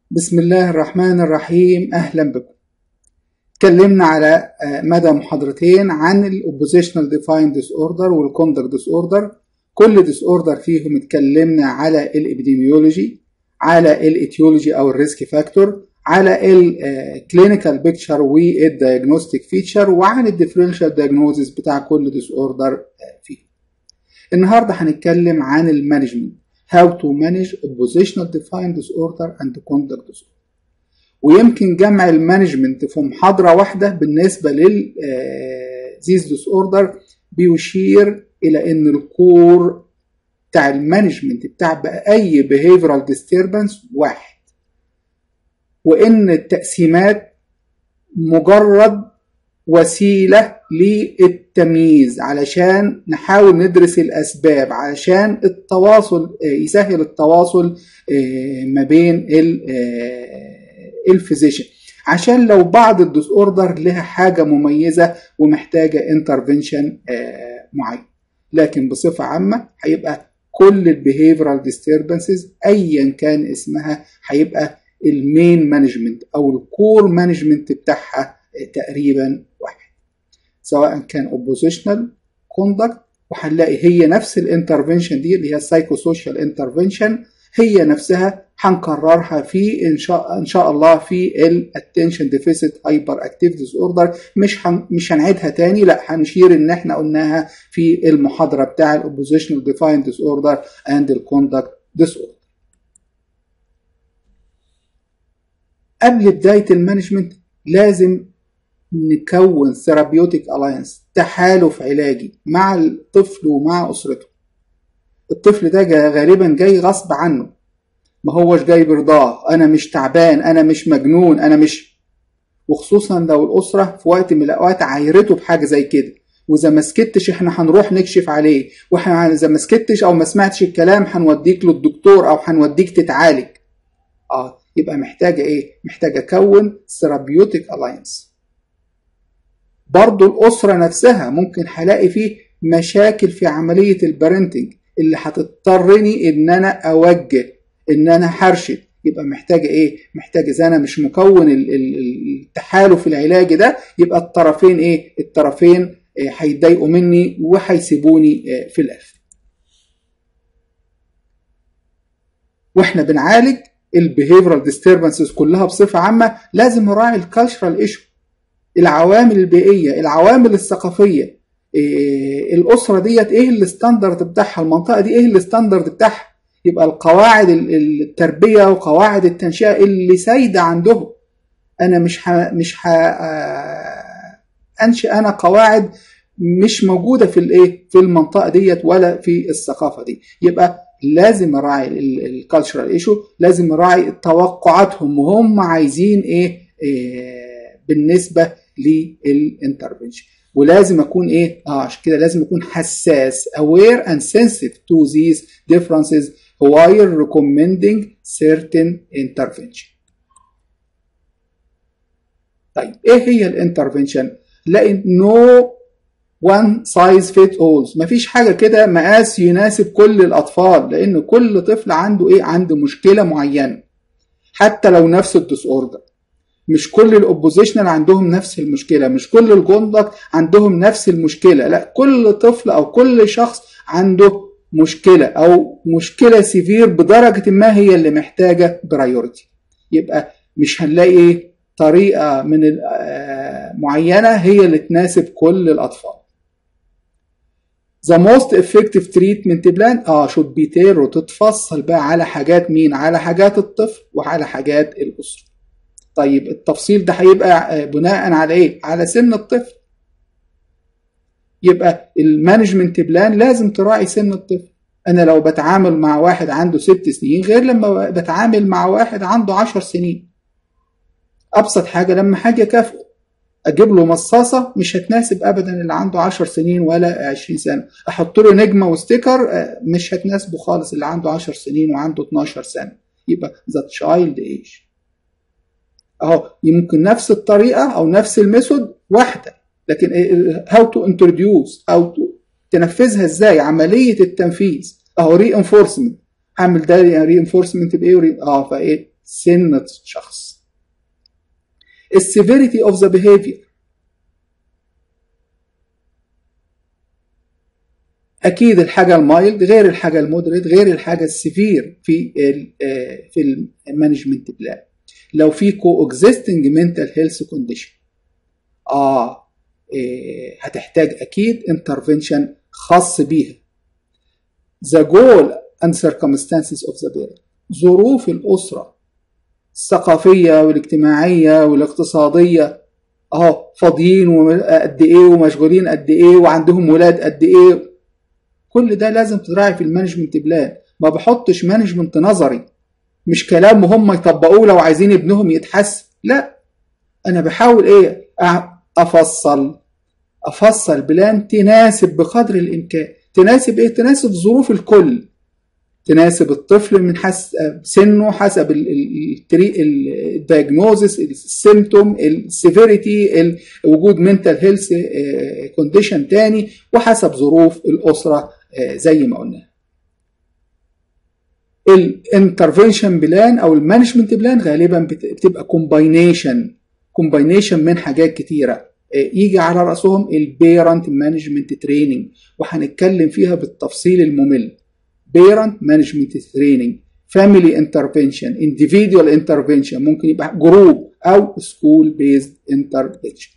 بسم الله الرحمن الرحيم أهلا بكم اتكلمنا على مدى محاضرتين عن الاوبوزيشنال ديفاين ديس اوردر والكوندكت ديس اوردر كل ديس اوردر فيهم اتكلمنا على الابيديميولوجي على الايتيولوجي او الريسك فاكتور على الكلينيكال بيكتشر والدايجنوستيك فيتشر وعن الديفرنشال دايجنوزيس بتاع كل ديس اوردر فيه النهارده هنتكلم عن المانجمنت how to manage oppositional defined disorder and conduct disorder ويمكن جمع المانجمنت في محاضرة واحدة بالنسبة لل these disorder بيشير إلى إن الكور بتاع المانجمنت بتاع أي behavioral disturbance واحد وإن التقسيمات مجرد وسيلة للتمييز علشان نحاول ندرس الأسباب علشان التواصل يسهل التواصل ما بين الفيزيشن عشان لو بعض الديس اوردر لها حاجة مميزة ومحتاجة انترفنشن معين لكن بصفة عامة هيبقى كل البيهيفيرال ديستربنسز ايا كان اسمها هيبقى المين مانجمنت او الكور مانجمنت بتاعها تقريبا واحد سواء كان اوبوزيشنال كوندكت وهنلاقي هي نفس الانترفنشن دي اللي هي السايكو سوشيال انترفنشن هي نفسها هنكررها في ان شاء ان شاء الله في الاتنشن ديفيسيت هايبر اكتيف ديس اوردر مش هن مش هنعيدها تاني لا هنشير ان احنا قلناها في المحاضره بتاع الاوبوزيشنال ديفاين ديس اوردر اند الكوندكت ديس اوردر قبل بدايه المانجمنت لازم نكون ثيرابيوتيك الاينس تحالف علاجي مع الطفل ومع اسرته الطفل ده جا غالبا جاي غصب عنه ما هوش جاي برضاه انا مش تعبان انا مش مجنون انا مش وخصوصا لو الاسره في وقت من الاوقات عايرته بحاجه زي كده واذا ما سكتش احنا هنروح نكشف عليه واحنا اذا ما سكتش او ما سمعتش الكلام هنوديك للدكتور او هنوديك تتعالج اه يبقى محتاجه ايه محتاجه اكون ثيرابيوتيك الاينس برضو الأسرة نفسها ممكن هلاقي فيه مشاكل في عملية البرنتنج اللي هتضطرني إن أنا أوجه إن أنا هرشد يبقى محتاجة إيه؟ محتاجة إذا أنا مش مكون التحالف العلاجي ده يبقى الطرفين إيه؟ الطرفين هيتضايقوا مني وهيسيبوني في الآخر. وإحنا بنعالج البيهيفيرال ديستربنسز كلها بصفة عامة لازم نراعي الكالتشرال ايشو العوامل البيئيه العوامل الثقافيه إيه الاسره ديت ايه الستاندرد بتاعها المنطقه دي ايه الستاندرد بتاعها يبقى القواعد التربيه وقواعد التنشئه اللي سايده عندهم انا مش ح... مش ح... انشئ انا قواعد مش موجوده في الايه في المنطقه ديت ولا في الثقافه دي يبقى لازم اراعي الكالتشرال ايشو لازم اراعي توقعاتهم وهم عايزين ايه, إيه بالنسبه للانترفنشن ولازم اكون ايه اه عشان كده لازم اكون حساس aware and sensitive to these differences while recommending certain intervention طيب ايه هي الانترفنشن لاقي no one size fit all مفيش حاجه كده مقاس يناسب كل الاطفال لان كل طفل عنده ايه عنده مشكله معينه حتى لو نفس الديس اوردر مش كل الاوبوزيشنال عندهم نفس المشكله مش كل الجندك عندهم نفس المشكله لا كل طفل او كل شخص عنده مشكله او مشكله سيفير بدرجه ما هي اللي محتاجه برايورتي يبقى مش هنلاقي طريقه من معينه هي اللي تناسب كل الاطفال The most effective treatment plan اه should be tailored وتتفصل بقى على حاجات مين؟ على حاجات الطفل وعلى حاجات الأسرة. طيب التفصيل ده هيبقى بناء على ايه؟ على سن الطفل. يبقى المانجمنت بلان لازم تراعي سن الطفل. انا لو بتعامل مع واحد عنده ست سنين غير لما بتعامل مع واحد عنده عشر سنين. ابسط حاجه لما حاجه كافئه اجيب له مصاصه مش هتناسب ابدا اللي عنده 10 سنين ولا 20 سنه احط له نجمه وستيكر مش هتناسبه خالص اللي عنده 10 سنين وعنده 12 سنه يبقى ذا تشايلد ايج اهو يمكن نفس الطريقه او نفس الميثود واحده لكن هاو تو انتروديوس او تنفذها ازاي عمليه التنفيذ اهو ري انفورسمنت اعمل ده ري انفورسمنت بايه وري... اه فايه سن الشخص السيفيريتي اوف ذا behavior اكيد الحاجه المايلد غير الحاجه المودريت غير الحاجه السيفير في ال في المانجمنت بلان لو في كو اكزيستنج منتال هيلث كونديشن اه إيه هتحتاج اكيد انترفنشن خاص بيها the goal and circumstances of the parent ظروف الاسره الثقافيه والاجتماعيه والاقتصاديه اهو فاضيين قد ايه ومشغولين قد ايه وعندهم ولاد قد ايه كل ده لازم تراعي في المانجمنت بلان ما بحطش مانجمنت نظري مش كلام هم يطبقوه لو عايزين ابنهم يتحسن لا انا بحاول ايه افصل افصل بلان تناسب بقدر الامكان تناسب ايه تناسب ظروف الكل تناسب الطفل من حسب سنه حسب الدايجنوزس السيمتوم السيفيريتي وجود منتال هيلث كونديشن تاني وحسب ظروف الاسره زي ما قلنا الانترفنشن بلان او المانجمنت بلان غالبا بتبقى كومباينيشن كومباينيشن من حاجات كتيره يجي على راسهم البيرنت مانجمنت تريننج وهنتكلم فيها بالتفصيل الممل بيرنت مانجمنت تريننج فاميلي انترفنشن individual انترفنشن ممكن يبقى جروب او سكول بيزد انترفنشن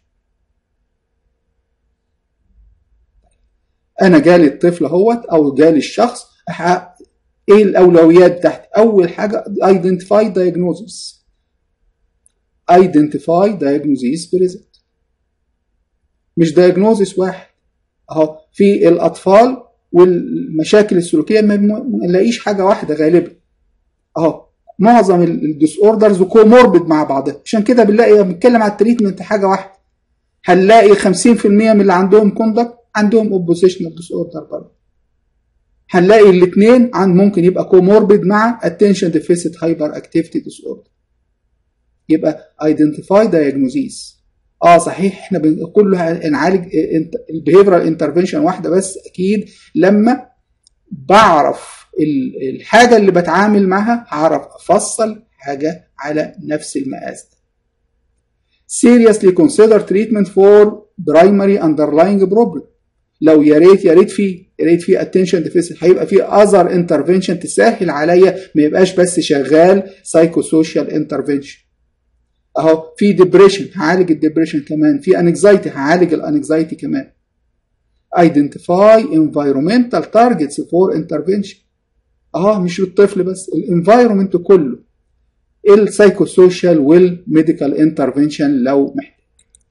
انا جالي الطفل اهوت او جالي الشخص ايه الاولويات بتاعتي اول حاجه identify diagnosis identify diagnosis present مش diagnosis واحد اهو في الاطفال والمشاكل السلوكيه ما نلاقيش حاجه واحده غالبا اهو معظم الديس اوردرز كوموربد مع بعضها عشان كده بنلاقي بنتكلم على التريتمنت حاجه واحده هنلاقي 50% من اللي عندهم كوندكت عندهم اوبوزيشنال ديس اوردر برضه هنلاقي الاثنين عن ممكن يبقى كوموربد مع اتنشن ديفيسيت هايبر اكتيفيتي ديس اوردر يبقى ايدنتيفاي دايجنوزيس اه صحيح احنا كله نعالج البيهيفيرال انترفنشن واحده بس اكيد لما بعرف الحاجه اللي بتعامل معها هعرف افصل حاجه على نفس المقاس ده seriously consider treatment for primary underlying problem لو يا ريت يا ريت في يا ريت في attention deficit هيبقى في other intervention تسهل عليا ما يبقاش بس شغال psychosocial intervention اهو في ديبريشن هعالج الديبريشن كمان في انكزايتي هعالج الانكزايتي كمان identify environmental targets for intervention اه مش الطفل بس الانفايرمنت كله السايكوسوشيال والميديكال انترفنشن لو محتاج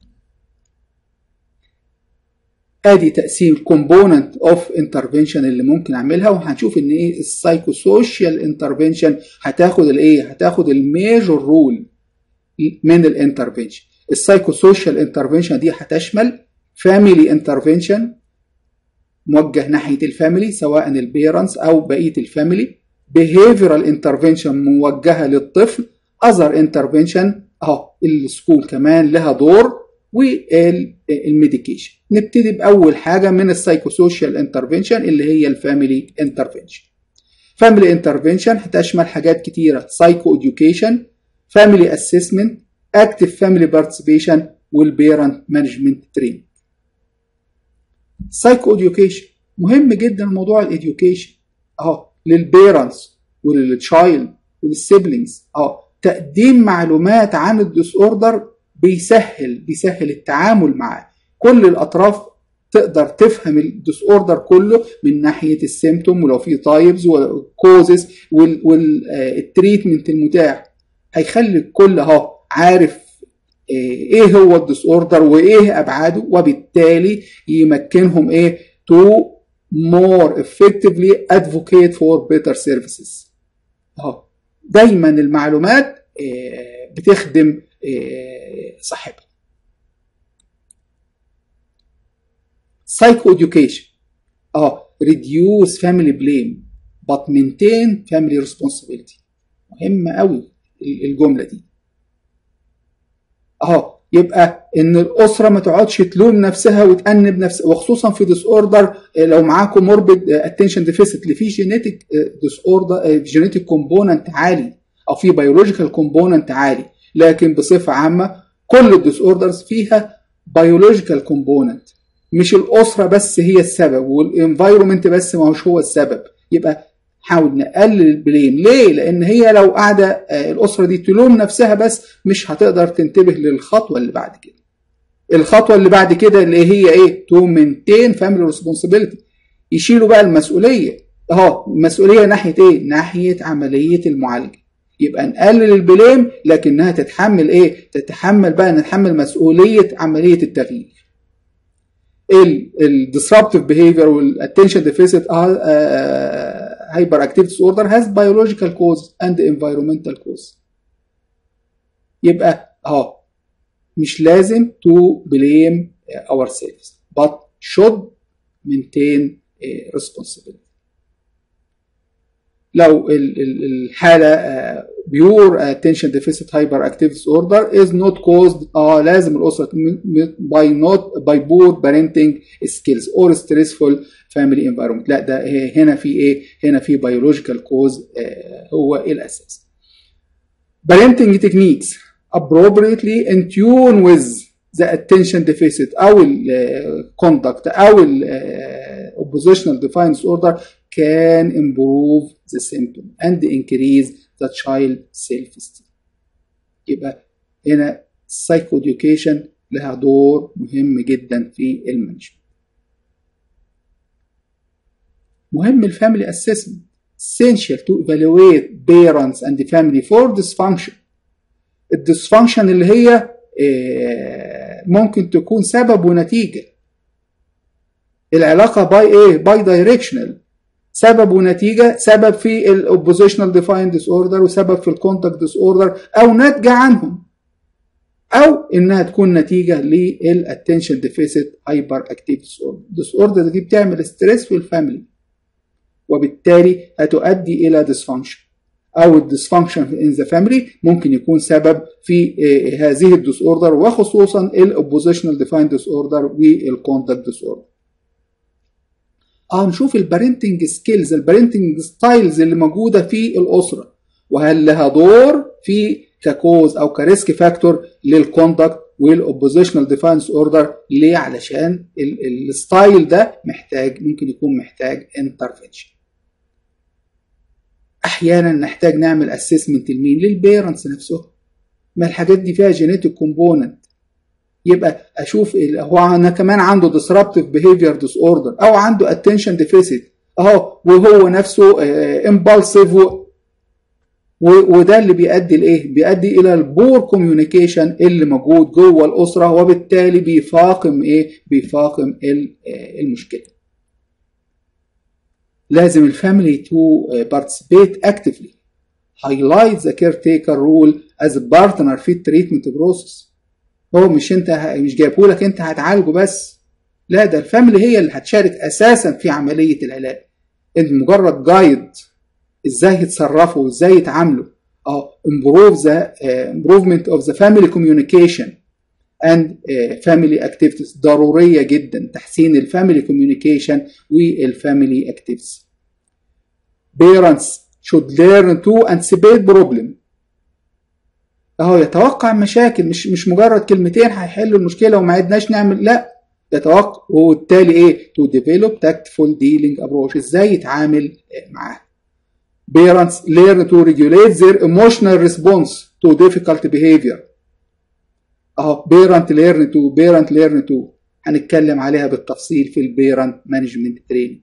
ادي تقسيم كومبوننت اوف انترفنشن اللي ممكن اعملها وهنشوف ان ايه السايكوسوشيال انترفنشن هتاخد الايه هتاخد الميجور رول من الانترفنشن السايكوسوشيال انترفنشن دي هتشمل فاميلي انترفنشن موجه ناحيه الفاميلي سواء البيرنتس او بقيه الفاميلي behavioral intervention موجهه للطفل other intervention اهو السكول كمان لها دور والميديكيشن نبتدي باول حاجه من السايكوسوشيال انترفنشن اللي هي الفاميلي انترفنشن فاميلي انترفنشن هتشمل حاجات كتيره سايكو اديوكيشن فاميلي اسسمنت اكتف فاميلي بارتيسيبيشن والبيرنت مانجمنت تريننج سايكو اديوكيشن مهم جدا موضوع الاديوكيشن اهو للبيرنتس وللتشايلد وللسيبلينجز اه تقديم معلومات عن الديس اوردر بيسهل بيسهل التعامل معاه كل الاطراف تقدر تفهم الديس اوردر كله من ناحيه السيمتوم ولو في تايبز والكوزز والتريتمنت المتاح هيخلي الكل اهو عارف ايه هو الديس اوردر وايه ابعاده وبالتالي يمكنهم ايه تو more effectively advocate for better services اهو دايما المعلومات بتخدم صاحبها psycho education اه reduce family blame but maintain family responsibility مهمة قوي الجملة دي اهو يبقى ان الاسره ما تقعدش تلوم نفسها وتأنب نفسها وخصوصا في ديس اوردر لو معاكم موربيد اتنشن ديفيسيت اللي فيه جينيتك ديس اوردر جينيتك كومبوننت عالي او في بيولوجيكال كومبوننت عالي لكن بصفه عامه كل الديس اوردرز فيها بيولوجيكال كومبوننت مش الاسره بس هي السبب والانفايرمنت بس ما هوش هو السبب يبقى حاول نقلل البليم ليه لان هي لو قاعده الاسره دي تلوم نفسها بس مش هتقدر تنتبه للخطوه اللي بعد كده الخطوه اللي بعد كده اللي هي ايه تو مينتين فاميلي ريسبونسبيلتي يشيلوا بقى المسؤوليه اهو المسؤوليه ناحيه ايه ناحيه عمليه المعالجه يبقى نقلل البليم لكنها تتحمل ايه تتحمل بقى نتحمل مسؤوليه عمليه التغيير الديسربتيف بيهيفير والاتنشن ديفيسيت هايبر اكتيفيتي اوردر هاز بيولوجيكال كوز اند انفايرمنتال كوز يبقى اهو مش لازم to blame ourselves but should maintain responsibility لو الحالة pure attention deficit hyperactive disorder is not caused اه لازم الأسرة by not by poor parenting skills or stressful family environment لا ده هنا في ايه هنا في biological cause هو الأساس parenting techniques appropriately in tune with the attention deficit أو ال conduct أو ال oppositional defiant disorder can improve the symptom and increase the child self-esteem يبقى هنا psycho education لها دور مهم جدا في المانجمنت مهم الفاميلي assessment essential to evaluate parents and the family for dysfunction الديسفانكشن اللي هي ممكن تكون سبب ونتيجة العلاقة باي ايه باي دايركشنال سبب ونتيجة سبب في الاوبوزيشنال ديفاين ديس اوردر وسبب في الكونتاكت ديس اوردر او ناتجة عنهم او انها تكون نتيجة للاتنشن ديفيسيت هايبر اكتيف ديس اوردر ديس اوردر دي بتعمل ستريس في الفاميلي وبالتالي هتؤدي الى ديسفانكشن او الديسفانكشن ان ذا فاميلي ممكن يكون سبب في هذه الديس اوردر وخصوصا الاوبوزيشنال ديفاين ديس اوردر والكونتاكت ديس اوردر اه نشوف البارنتنج سكيلز البارنتنج ستايلز اللي موجوده في الاسره وهل لها دور في ككوز او كريسك فاكتور للكونتاكت والاوبوزيشنال ديفاينس اوردر ليه علشان الستايل ده محتاج ممكن يكون محتاج انترفنشن احيانا نحتاج نعمل اسسمنت لمين للبيرنتس نفسهم ما الحاجات دي فيها جينيتك كومبوننت يبقى اشوف هو انا كمان عنده disruptive behavior disorder او عنده attention deficit اهو وهو نفسه امبالسيف وده اللي بيؤدي لايه؟ بيؤدي الى البور كوميونيكيشن اللي موجود جوه الاسره وبالتالي بيفاقم ايه؟ بيفاقم المشكله. لازم الفاميلي تو participate actively highlight the caretaker role as a partner في التريتمنت بروسيس هو مش انت مش جايبهولك انت هتعالجه بس لا ده الفاميلي هي اللي هتشارك اساسا في عمليه العلاج انت مجرد جايد ازاي يتصرفوا وازاي يتعاملوا اه improve the uh, improvement of the family communication and uh, family activities ضرورية جدا تحسين الفاميلي communication والفاميلي activities parents should learn to anticipate problem اهو يتوقع مشاكل مش مش مجرد كلمتين هيحلوا المشكله وما عدناش نعمل لا يتوقع وبالتالي ايه to develop tactful dealing approach ازاي يتعامل معاها parents learn to regulate their emotional response to difficult behavior اهو parent learn to parent learn to هنتكلم عليها بالتفصيل في البيرنت مانجمنت تريننج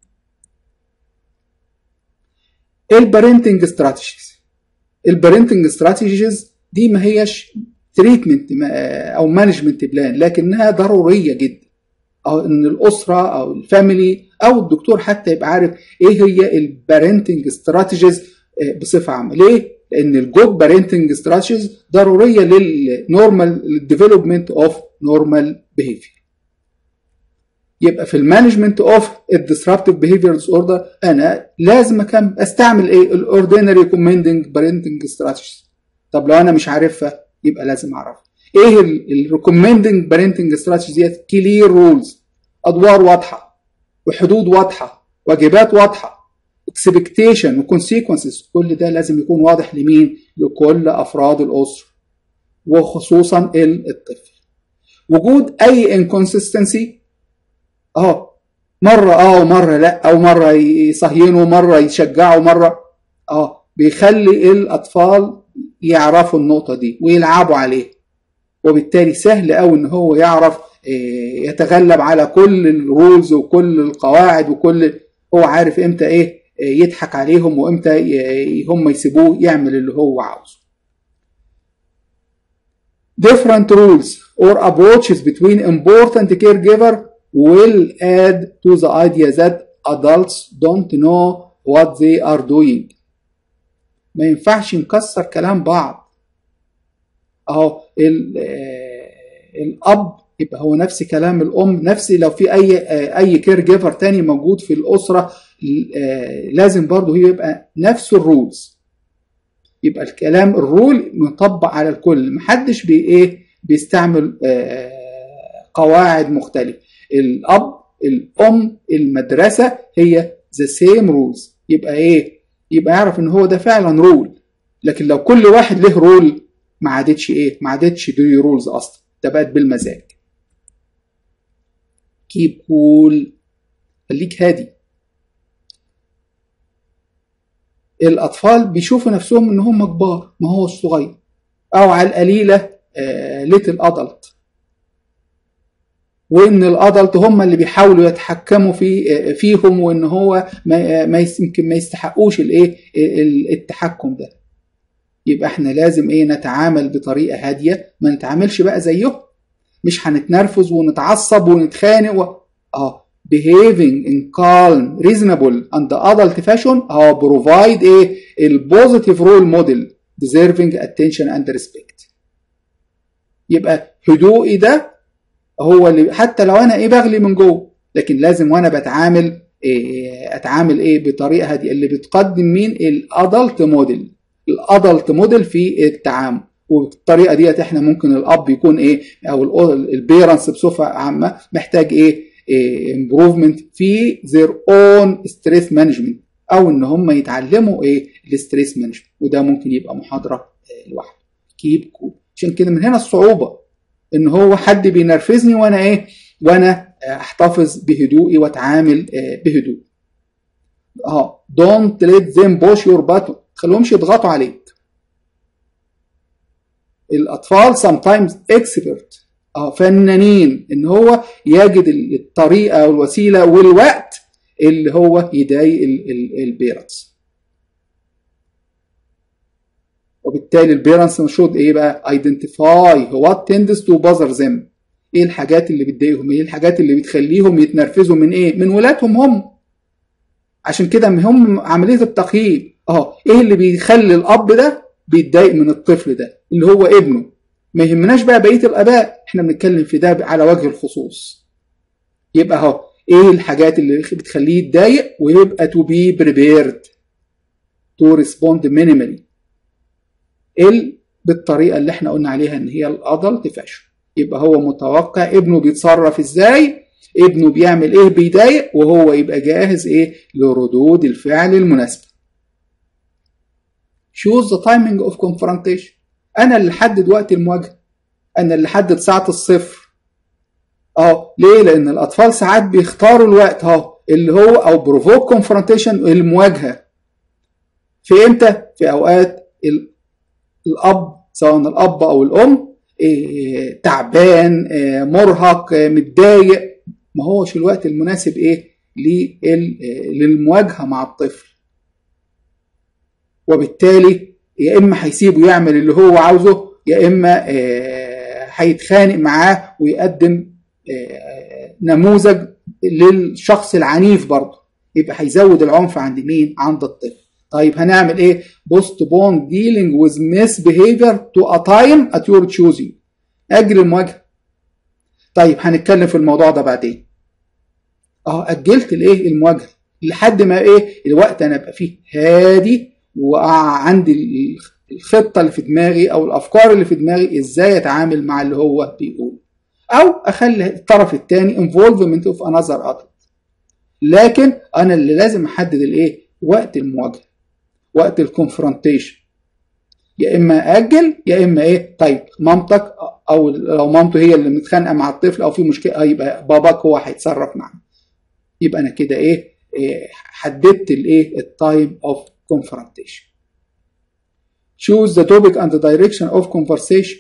البارنتنج استراتيجيز البارنتنج استراتيجيز دي ما هيش تريتمنت او مانجمنت بلان لكنها ضروريه جدا او ان الاسره او الفاميلي او الدكتور حتى يبقى عارف ايه هي البارنتنج استراتيجيز بصفه عامه ليه لان الجود بارنتنج استراتيجيز ضروريه للنورمال ديفلوبمنت اوف نورمال بيهيفير يبقى في المانجمنت اوف الديسربتيف بيهيفير ديس اوردر انا لازم كم استعمل ايه الاوردينري ريكومندنج بارنتنج استراتيجيز طب لو انا مش عارفها يبقى لازم اعرفها ايه الريكومندنج بارنتنج استراتيجيز ديت كلير رولز ادوار واضحه وحدود واضحه واجبات واضحه واكسبكتيشن وكونسيكونسز كل ده لازم يكون واضح لمين لكل افراد الاسره وخصوصا الطفل وجود اي انكونسستنسي اه مره اه ومره لا او مره يصهينوا مره يشجعوا مره اه بيخلي الاطفال يعرفوا النقطه دي ويلعبوا عليها وبالتالي سهل قوي ان هو يعرف يتغلب على كل الرولز وكل القواعد وكل هو عارف امتى ايه يضحك عليهم وامتى هم يسيبوه يعمل اللي هو عاوزه different rules or approaches between important caregiver will add to the idea that adults don't know what they are doing ما ينفعش نكسر كلام بعض اهو الاب يبقى هو نفس كلام الام نفس لو في اي اي كير جيفر تاني موجود في الاسره لازم برضه يبقى نفس الرولز يبقى الكلام الرول مطبق على الكل محدش بي ايه بيستعمل قواعد مختلفه الاب الام المدرسه هي ذا سيم رولز يبقى ايه يبقى يعرف ان هو ده فعلا رول لكن لو كل واحد له رول ما عادتش ايه ما عادتش دي رولز اصلا ده بقت بالمزاج كيب كول خليك هادي الاطفال بيشوفوا نفسهم ان هم كبار ما هو الصغير او على القليله ليتل ادلت وان الادلت هم اللي بيحاولوا يتحكموا في فيهم وان هو ما يمكن ما يستحقوش الايه التحكم ده يبقى احنا لازم ايه نتعامل بطريقه هاديه ما نتعاملش بقى زيهم مش هنتنرفز ونتعصب ونتخانق و... اه behaving in calm reasonable and adult fashion اه provide ايه البوزيتيف رول موديل deserving attention and respect يبقى هدوئي ده هو اللي حتى لو انا ايه بغلي من جوه لكن لازم وانا بتعامل إيه اتعامل ايه بطريقه هاديه اللي بتقدم مين الادلت موديل الادلت موديل في التعامل وبالطريقه ديت احنا ممكن الاب يكون ايه او البيرنتس بصفه عامه محتاج ايه امبروفمنت في their own ستريس مانجمنت او ان هم يتعلموا ايه الستريس مانجمنت وده ممكن يبقى محاضره لوحده كيب كول عشان كده من هنا الصعوبه ان هو حد بينرفزني وانا ايه وانا احتفظ بهدوئي واتعامل بهدوء اه don't let them push your button تخليهمش يضغطوا عليك الاطفال sometimes expert اه فنانين ان هو يجد الطريقه او الوسيله والوقت اللي هو يضايق البيرنتس وبالتالي البيرنتس المفروض ايه بقى identify what tends to bother them ايه الحاجات اللي بتضايقهم ايه الحاجات اللي بتخليهم يتنرفزوا من ايه من ولادهم هم عشان كده هم عمليه التقييم اه ايه اللي بيخلي الاب ده بيتضايق من الطفل ده اللي هو ابنه ما يهمناش بقى بقيه الاباء احنا بنتكلم في ده على وجه الخصوص يبقى اهو ايه الحاجات اللي بتخليه يتضايق ويبقى تو بي بريبيرد تو ريسبوند مينيمالي ال بالطريقه اللي احنا قلنا عليها ان هي الادلت فاشن يبقى هو متوقع ابنه بيتصرف ازاي ابنه بيعمل ايه بيضايق وهو يبقى جاهز ايه لردود الفعل المناسبه choose the timing of confrontation انا اللي حدد وقت المواجهه انا اللي حدد ساعه الصفر اه ليه لان الاطفال ساعات بيختاروا الوقت اهو اللي هو او بروفوك كونفرونتيشن المواجهه في امتى في اوقات الاب سواء الاب او الام إيه تعبان إيه مرهق إيه متضايق ما هوش الوقت المناسب ايه للمواجهه مع الطفل وبالتالي يا اما هيسيبه يعمل اللي هو عاوزه يا اما هيتخانق معاه ويقدم نموذج للشخص العنيف برضه يبقى هيزود العنف عند مين عند الطفل طيب هنعمل ايه بوست بون ديلينج ويز ميس بيهيفير تو ا تايم ات يور تشوزنج اجل المواجهه طيب هنتكلم في الموضوع ده بعدين اه اجلت الايه المواجهه لحد ما ايه الوقت انا ابقى فيه هادي وعندي الخطه اللي في دماغي او الافكار اللي في دماغي ازاي اتعامل مع اللي هو بيقول او اخلي الطرف الثاني involvement of another adult لكن انا اللي لازم احدد الايه وقت المواجهه وقت الكونفرونتيشن يا اما اجل يا اما ايه طيب مامتك او لو مامته هي اللي متخانقه مع الطفل او في مشكله يبقى باباك هو هيتصرف معاه يبقى انا كده ايه, إيه حددت الايه التايم اوف confrontation choose the topic and the direction of conversation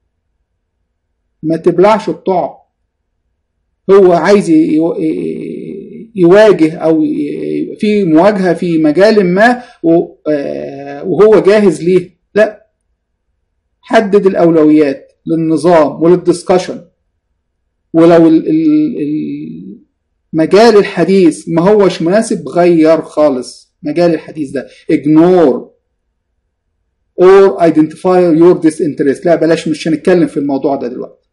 ما تبلعش الطعم هو عايز يواجه او في مواجهه في مجال ما وهو جاهز ليه لا حدد الاولويات للنظام وللدسكشن ولو مجال الحديث ما هوش مناسب غير خالص مجال الحديث ده ignore or identify your disinterest لا بلاش مش هنتكلم في الموضوع ده دلوقتي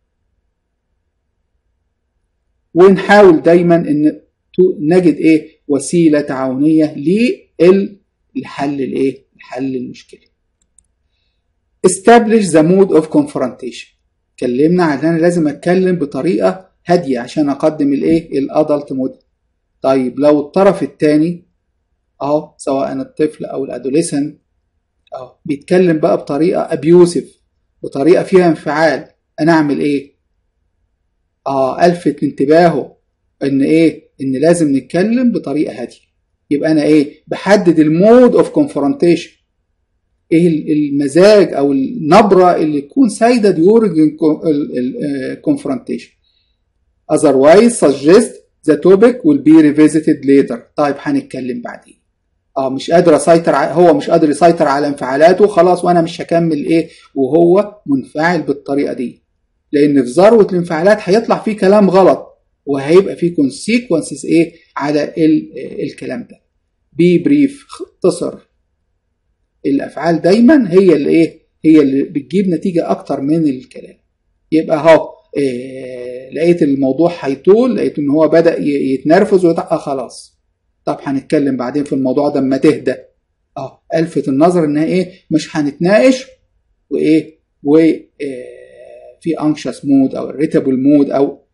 ونحاول دايما ان نجد ايه وسيله تعاونيه للحل الايه الحل المشكله establish the mood of confrontation اتكلمنا عن انا لازم اتكلم بطريقه هاديه عشان اقدم الايه الادلت مود طيب لو الطرف الثاني اهو سواء الطفل او الادوليسنت اهو بيتكلم بقى بطريقه ابيوسف بطريقه فيها انفعال انا اعمل ايه اه الفت انتباهه ان ايه ان لازم نتكلم بطريقه هاديه يبقى انا ايه بحدد المود اوف كونفرونتيشن ايه المزاج او النبره اللي تكون سايده ديورنج الكونفرونتيشن otherwise suggest the topic will be revisited later طيب هنتكلم بعدين اه مش قادر اسيطر هو مش قادر يسيطر على انفعالاته خلاص وانا مش هكمل ايه وهو منفعل بالطريقه دي لان في ذروه الانفعالات هيطلع فيه كلام غلط وهيبقى فيه كونسيكونسز ايه على الكلام ده بي بريف اختصر الافعال دايما هي اللي ايه هي اللي بتجيب نتيجه اكتر من الكلام يبقى اهو إيه لقيت الموضوع هيطول لقيت ان هو بدا يتنرفز ويتقى خلاص طب هنتكلم بعدين في الموضوع ده اما تهدى اه الفت النظر ان ايه مش هنتناقش وايه و إيه في anxious مود او irritable مود او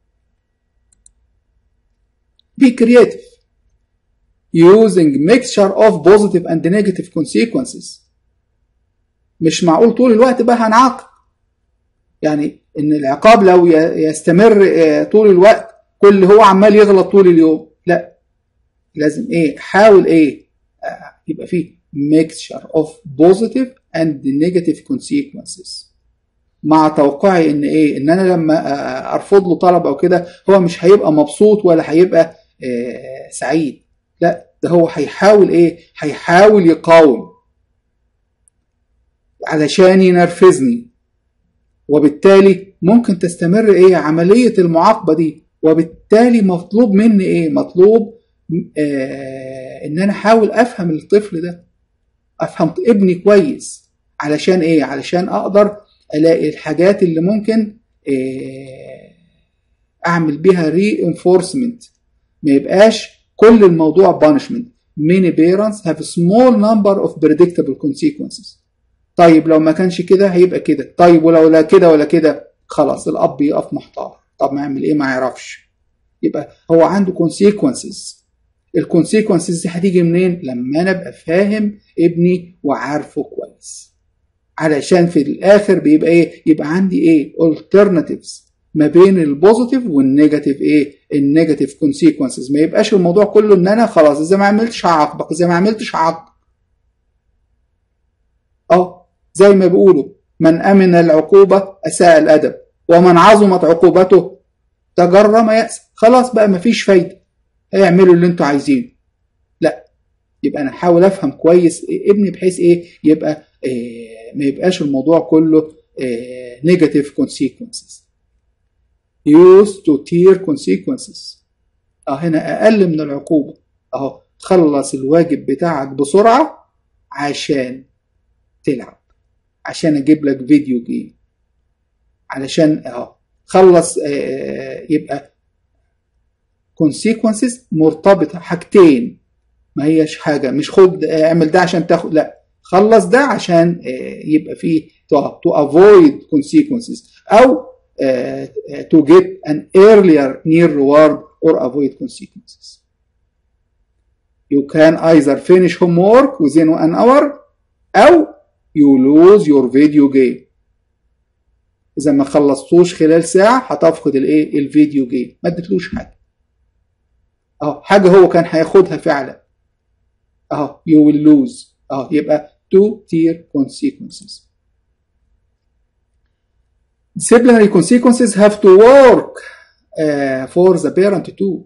be creative using mixture of positive and negative consequences مش معقول طول الوقت بقى هنعاقب يعني ان العقاب لو يستمر طول الوقت كل هو عمال يغلط طول اليوم لا لازم ايه حاول ايه يبقى فيه mixture of positive and negative consequences مع توقعي ان ايه ان انا لما ارفض له طلب او كده هو مش هيبقى مبسوط ولا هيبقى إيه سعيد لا ده هو هيحاول ايه هيحاول يقاوم علشان ينرفزني وبالتالي ممكن تستمر ايه عملية المعاقبة دي وبالتالي مطلوب مني ايه مطلوب آه ان انا احاول افهم الطفل ده افهم ابني كويس علشان ايه علشان اقدر الاقي الحاجات اللي ممكن آه اعمل بيها ري انفورسمنت ما يبقاش كل الموضوع punishment many parents have a small number of predictable consequences طيب لو ما كانش كده هيبقى كده طيب ولو لا كده ولا كده خلاص الاب يقف محتار طب ما يعمل ايه ما يعرفش يبقى هو عنده consequences الكونسيكونسز دي هتيجي منين لما انا ابقى فاهم ابني وعارفه كويس علشان في الاخر بيبقى ايه يبقى عندي ايه alternatives ما بين البوزيتيف والنيجاتيف ايه النيجاتيف كونسيكونسز ما يبقاش الموضوع كله ان انا خلاص اذا ما عملتش هعاقبك اذا ما عملتش هعاقبك اه زي ما بيقولوا من امن العقوبه اساء الادب ومن عظمت عقوبته تجرم يأس خلاص بقى مفيش فايده اعملوا اللي انتوا عايزينه لا يبقى انا احاول افهم كويس ابني بحيث ايه يبقى إيه ما يبقاش الموضوع كله نيجاتيف كونسيكونسز used to tier consequences اه هنا اقل من العقوبه اهو خلص الواجب بتاعك بسرعه عشان تلعب عشان اجيب لك فيديو جيم علشان اهو خلص آه يبقى consequences مرتبطه حاجتين ما هيش حاجه مش خد اعمل ده عشان تاخد لا خلص ده عشان آه يبقى فيه to avoid consequences او Uh, to get an earlier near reward or avoid consequences. you can either finish homework within an hour أو you lose your video game إذا ما خلصتوش خلال ساعة هتفقد الإيه الفيديو جيم ما اديتلوش حاجة أهو حاجة هو كان هياخدها فعلا أهو you will lose أهو يبقى two tier consequences disciplinary consequences have to work uh, for the parent too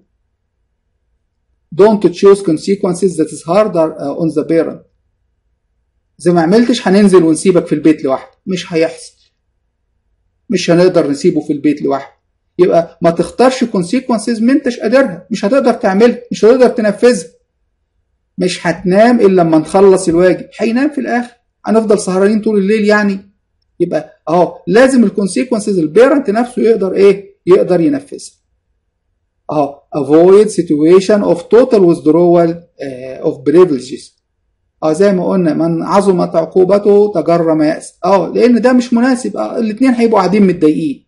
don't choose consequences that is harder uh, on the parent زي ما عملتش هننزل ونسيبك في البيت لوحده مش هيحصل مش هنقدر نسيبه في البيت لوحده يبقى ما تختارش consequences ما انتش قادرها مش هتقدر تعملها مش هتقدر تنفذها مش هتنام الا لما نخلص الواجب هينام في الاخر هنفضل سهرانين طول الليل يعني يبقى اهو لازم الكونسيكونسز البيرنت نفسه يقدر ايه يقدر ينفذها اهو avoid situation of total withdrawal uh, of privileges اه زي ما قلنا من عظمت عقوبته تجرم يأس اه لان ده مش مناسب اه الاثنين هيبقوا قاعدين متضايقين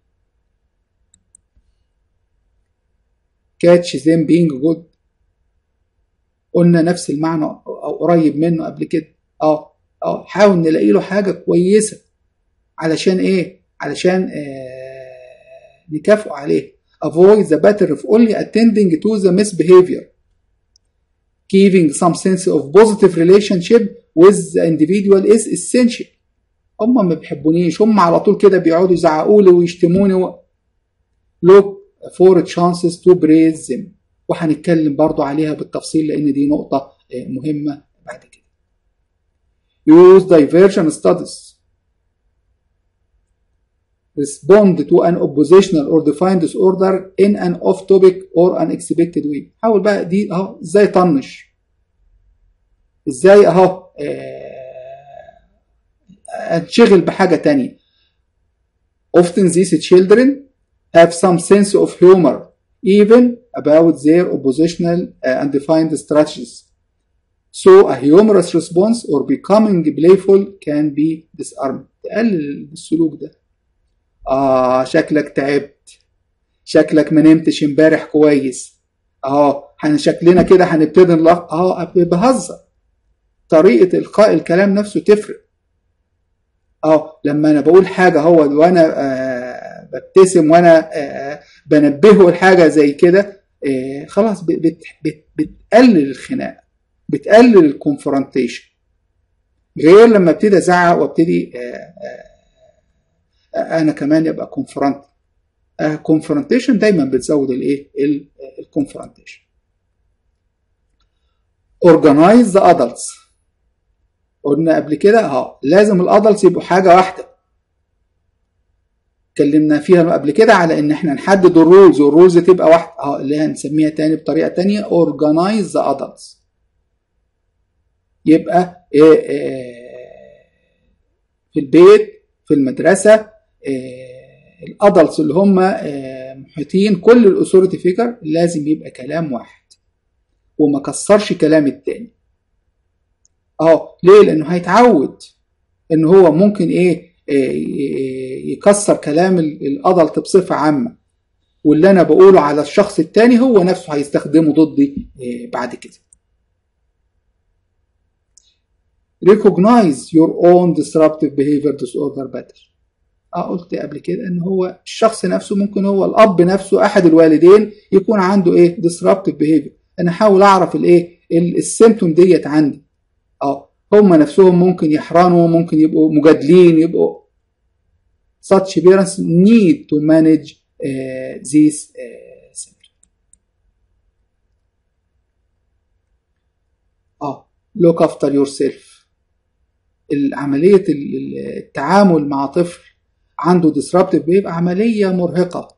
catch them being good قلنا نفس المعنى او قريب منه قبل كده اه اه حاول نلاقي له حاجه كويسه علشان ايه علشان آه نكافئه عليه avoid the better of only attending to the misbehavior giving some sense of positive relationship with the individual is essential هم ما بيحبونيش هم على طول كده بيقعدوا يزعقوا لي ويشتموني و... look for chances to praise them وهنتكلم برضو عليها بالتفصيل لان دي نقطة مهمة بعد كده use diversion studies respond to an oppositional or defined disorder in an off topic or unexpected way حاول بقى دي اهو ازاي طنش ازاي اهو انشغل بحاجة تانية often these children have some sense of humor even about their oppositional uh, and defined strategies so a humorous response or becoming playful can be disarmed تقلل السلوك ده آه شكلك تعبت شكلك ما نمتش امبارح كويس اه احنا شكلنا كده هنبتدي نلق اه بهزر طريقة إلقاء الكلام نفسه تفرق اه لما أنا بقول حاجة هو وأنا آه ببتسم وأنا آه بنبهه لحاجة زي كده آه خلاص بت بت بتقلل الخناق بتقلل الكونفرونتيشن غير لما ابتدي ازعق وابتدي آه آه انا كمان يبقى كونفرونت كونفرونتيشن دايما بتزود الايه الكونفرونتيشن organize the adults قلنا قبل كده اه لازم الادلتس يبقوا حاجه واحده اتكلمنا فيها قبل كده على ان احنا نحدد الرولز والرولز تبقى واحده اه اللي هنسميها تاني بطريقه تانية organize the adults يبقى إيه إيه في البيت في المدرسه إيه الادلتس اللي هم محيطين كل الاثوريتي فيجر لازم يبقى كلام واحد وما كسرش كلام التاني اه ليه لانه هيتعود ان هو ممكن ايه, إيه يكسر كلام الادلت بصفه عامه واللي انا بقوله على الشخص التاني هو نفسه هيستخدمه ضدي إيه بعد كده recognize your own disruptive behavior disorder better اه قلت قبل كده ان هو الشخص نفسه ممكن هو الاب نفسه احد الوالدين يكون عنده ايه disruptive behavior انا احاول اعرف الايه السيمتوم ديت عندي اه هم نفسهم ممكن يحرنوا ممكن يبقوا مجادلين يبقوا such parents need to manage uh, these uh, symptoms اه look after yourself عملية التعامل مع طفل عنده disruptive بيبقى عملية مرهقة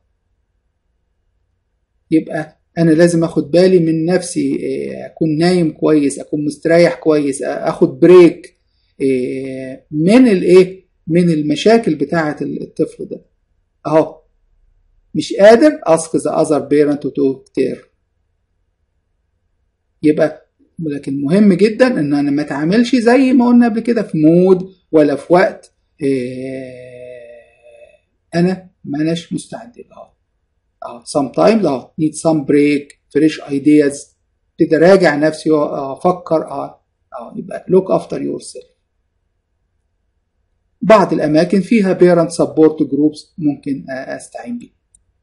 يبقى انا لازم اخد بالي من نفسي اكون نايم كويس اكون مستريح كويس اخد بريك من الايه من المشاكل بتاعه الطفل ده اهو مش قادر ask the other parent to take care يبقى لكن مهم جدا ان انا ما اتعاملش زي ما قلنا قبل كده في مود ولا في وقت انا ما اناش مستعد له اه sometimes اه need some break fresh ideas ابتدي اراجع نفسي وافكر اه اه يبقى لوك افتر يور سيلف بعض الاماكن فيها بيرنت سبورت جروبس ممكن استعين بيها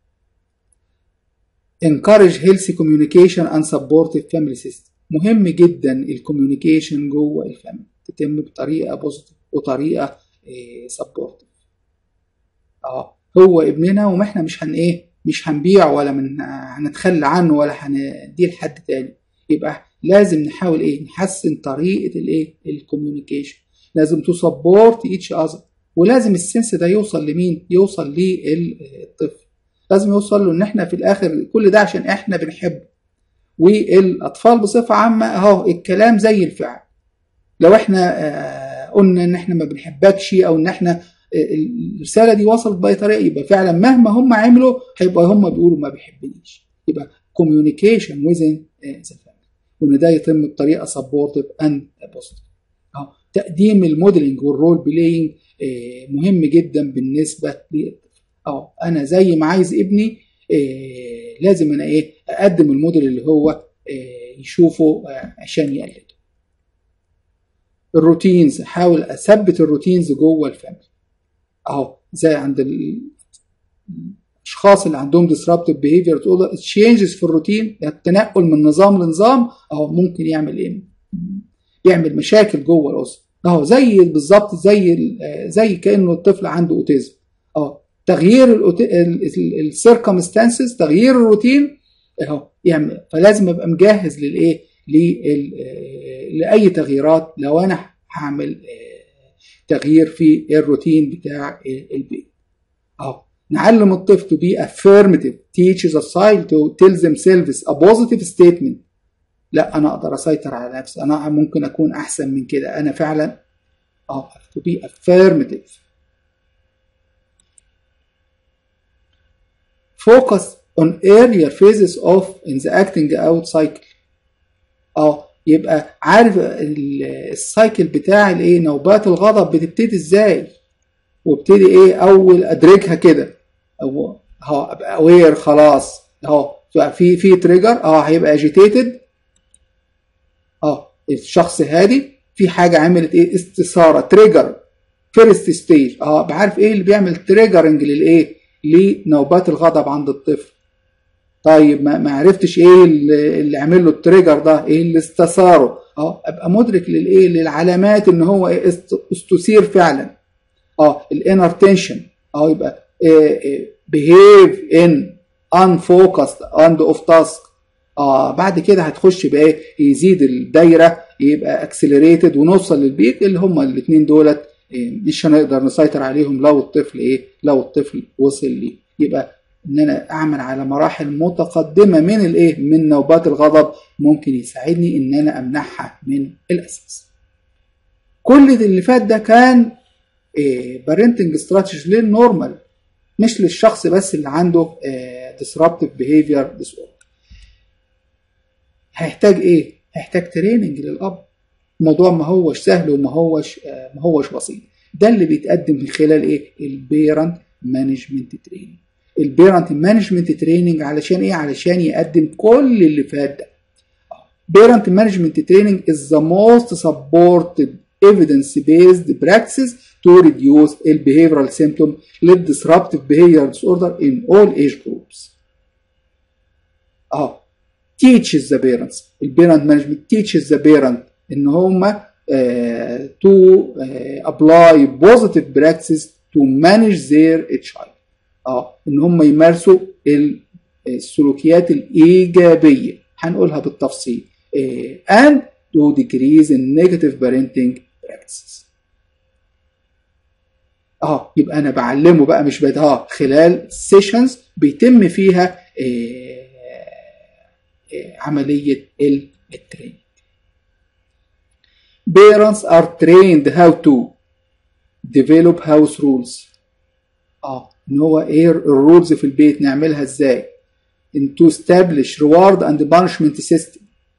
encourage healthy communication and supportive family system مهم جدا الكوميونيكيشن جوه الفاميلي تتم بطريقه بوزيتيف وطريقه سبورتيف اه هو ابننا وما احنا مش هن ايه مش هنبيع ولا من هنتخلى عنه ولا هنديه لحد تاني يبقى لازم نحاول ايه نحسن طريقه الايه الكوميونيكيشن لازم تو سبورت ايتش اذر ولازم السنس ده يوصل لمين يوصل للطفل لازم يوصل له ان احنا في الاخر كل ده عشان احنا بنحبه والاطفال بصفه عامه اهو الكلام زي الفعل لو احنا آه قلنا ان احنا ما بنحبكش او ان احنا الرساله دي وصلت باي طريقه يبقى فعلا مهما هم عملوا هيبقى هم بيقولوا ما بيحبنيش يبقى communication within the family وان ده يتم بطريقه سبورتيف اند بوزيتيف اه تقديم الموديلنج والرول بلاينج آه مهم جدا بالنسبه للطفل اه انا زي ما عايز ابني آه لازم انا ايه اقدم الموديل اللي هو آه يشوفه عشان يقلده الروتينز احاول اثبت الروتينز جوه الفاميلي اهو زي عند الاشخاص اللي عندهم disruptive behavior تقول changes في الروتين التنقل من نظام لنظام اهو ممكن يعمل ايه يعمل مشاكل جوه الاسره اهو زي بالظبط زي زي كانه الطفل عنده اوتيزم اهو تغيير السيركمستانسز تغيير الروتين اهو يعمل فلازم ابقى مجهز للايه لاي تغييرات لو انا هعمل تغيير في الروتين بتاع البيت اهو نعلم الطفل to be affirmative teaches a child to tell themselves a positive statement لا انا اقدر اسيطر على نفسي انا ممكن اكون احسن من كده انا فعلا اه to be affirmative focus on earlier phases of in the acting out cycle اه يبقى عارف السايكل بتاع الايه نوبات الغضب بتبتدي ازاي وابتدي ايه اول ادركها كده او اهو ابقى اوير خلاص اهو في في تريجر اه هيبقى اجيتيتد اه الشخص هادي في حاجه عملت ايه استثاره تريجر فيرست ستيج اه بعرف ايه اللي بيعمل تريجرنج للايه لنوبات الغضب عند الطفل طيب ما, ما عرفتش ايه اللي, اللي عمل له التريجر ده ايه اللي استثاره اه ابقى مدرك للايه للعلامات ان هو إيه استثير فعلا اه الانر تنشن اه يبقى بيهيف ان unfocused and off task اه بعد كده هتخش بايه يزيد الدايره يبقى اكسلريتد ونوصل للبيك اللي هم الاثنين دولت إيه مش هنقدر نسيطر عليهم لو الطفل ايه لو الطفل وصل ليه يبقى ان انا اعمل على مراحل متقدمه من الايه من نوبات الغضب ممكن يساعدني ان انا امنعها من الاساس كل اللي فات ده كان إيه بارنتنج استراتيجي للنورمال مش للشخص بس اللي عنده إيه disruptive behavior disorder هيحتاج ايه هيحتاج تريننج للاب الموضوع ما هوش سهل وما هوش ما هوش بسيط ده اللي بيتقدم من خلال ايه البيرنت مانجمنت تريننج البيرنت مانجمنت تريننج علشان ايه علشان يقدم كل اللي فات ده بيرنت مانجمنت تريننج is the most supported evidence based practices to reduce the behavioral symptom led disruptive behavior disorder in all age groups اه teaches the parents البيرنت مانجمنت teaches the parent ان هم uh, to uh, apply positive practices to manage their child اه ان هم يمارسوا السلوكيات الايجابيه هنقولها بالتفصيل uh, and to decrease in negative parenting practices اه يبقى انا بعلمه بقى مش بقى اه خلال سيشنز بيتم فيها آه آه عمليه التريننج parents are trained how to develop house rules اه ان هو ايه الرولز في البيت نعملها ازاي in to establish reward and punishment system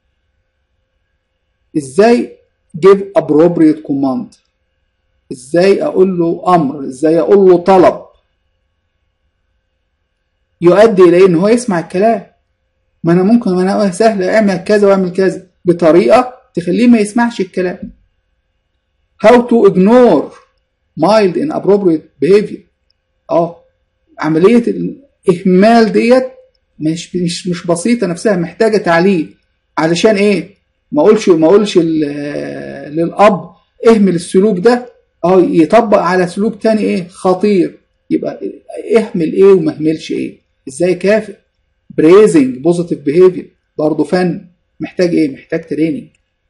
ازاي give appropriate command ازاي اقول له امر ازاي اقول له طلب يؤدي الى ان هو يسمع الكلام ما انا ممكن ما انا سهل اعمل كذا واعمل كذا بطريقه تخليه ما يسمعش الكلام how to ignore mild inappropriate behavior اه عمليه الاهمال ديت مش مش مش بسيطه نفسها محتاجه تعليل علشان ايه ما اقولش ما اقولش للاب اهمل السلوك ده اه يطبق على سلوك تاني ايه خطير يبقى اهمل ايه وما اهملش ايه ازاي كافئ بريزنج بوزيتيف بيهيفير برضه فن محتاج ايه محتاج تريننج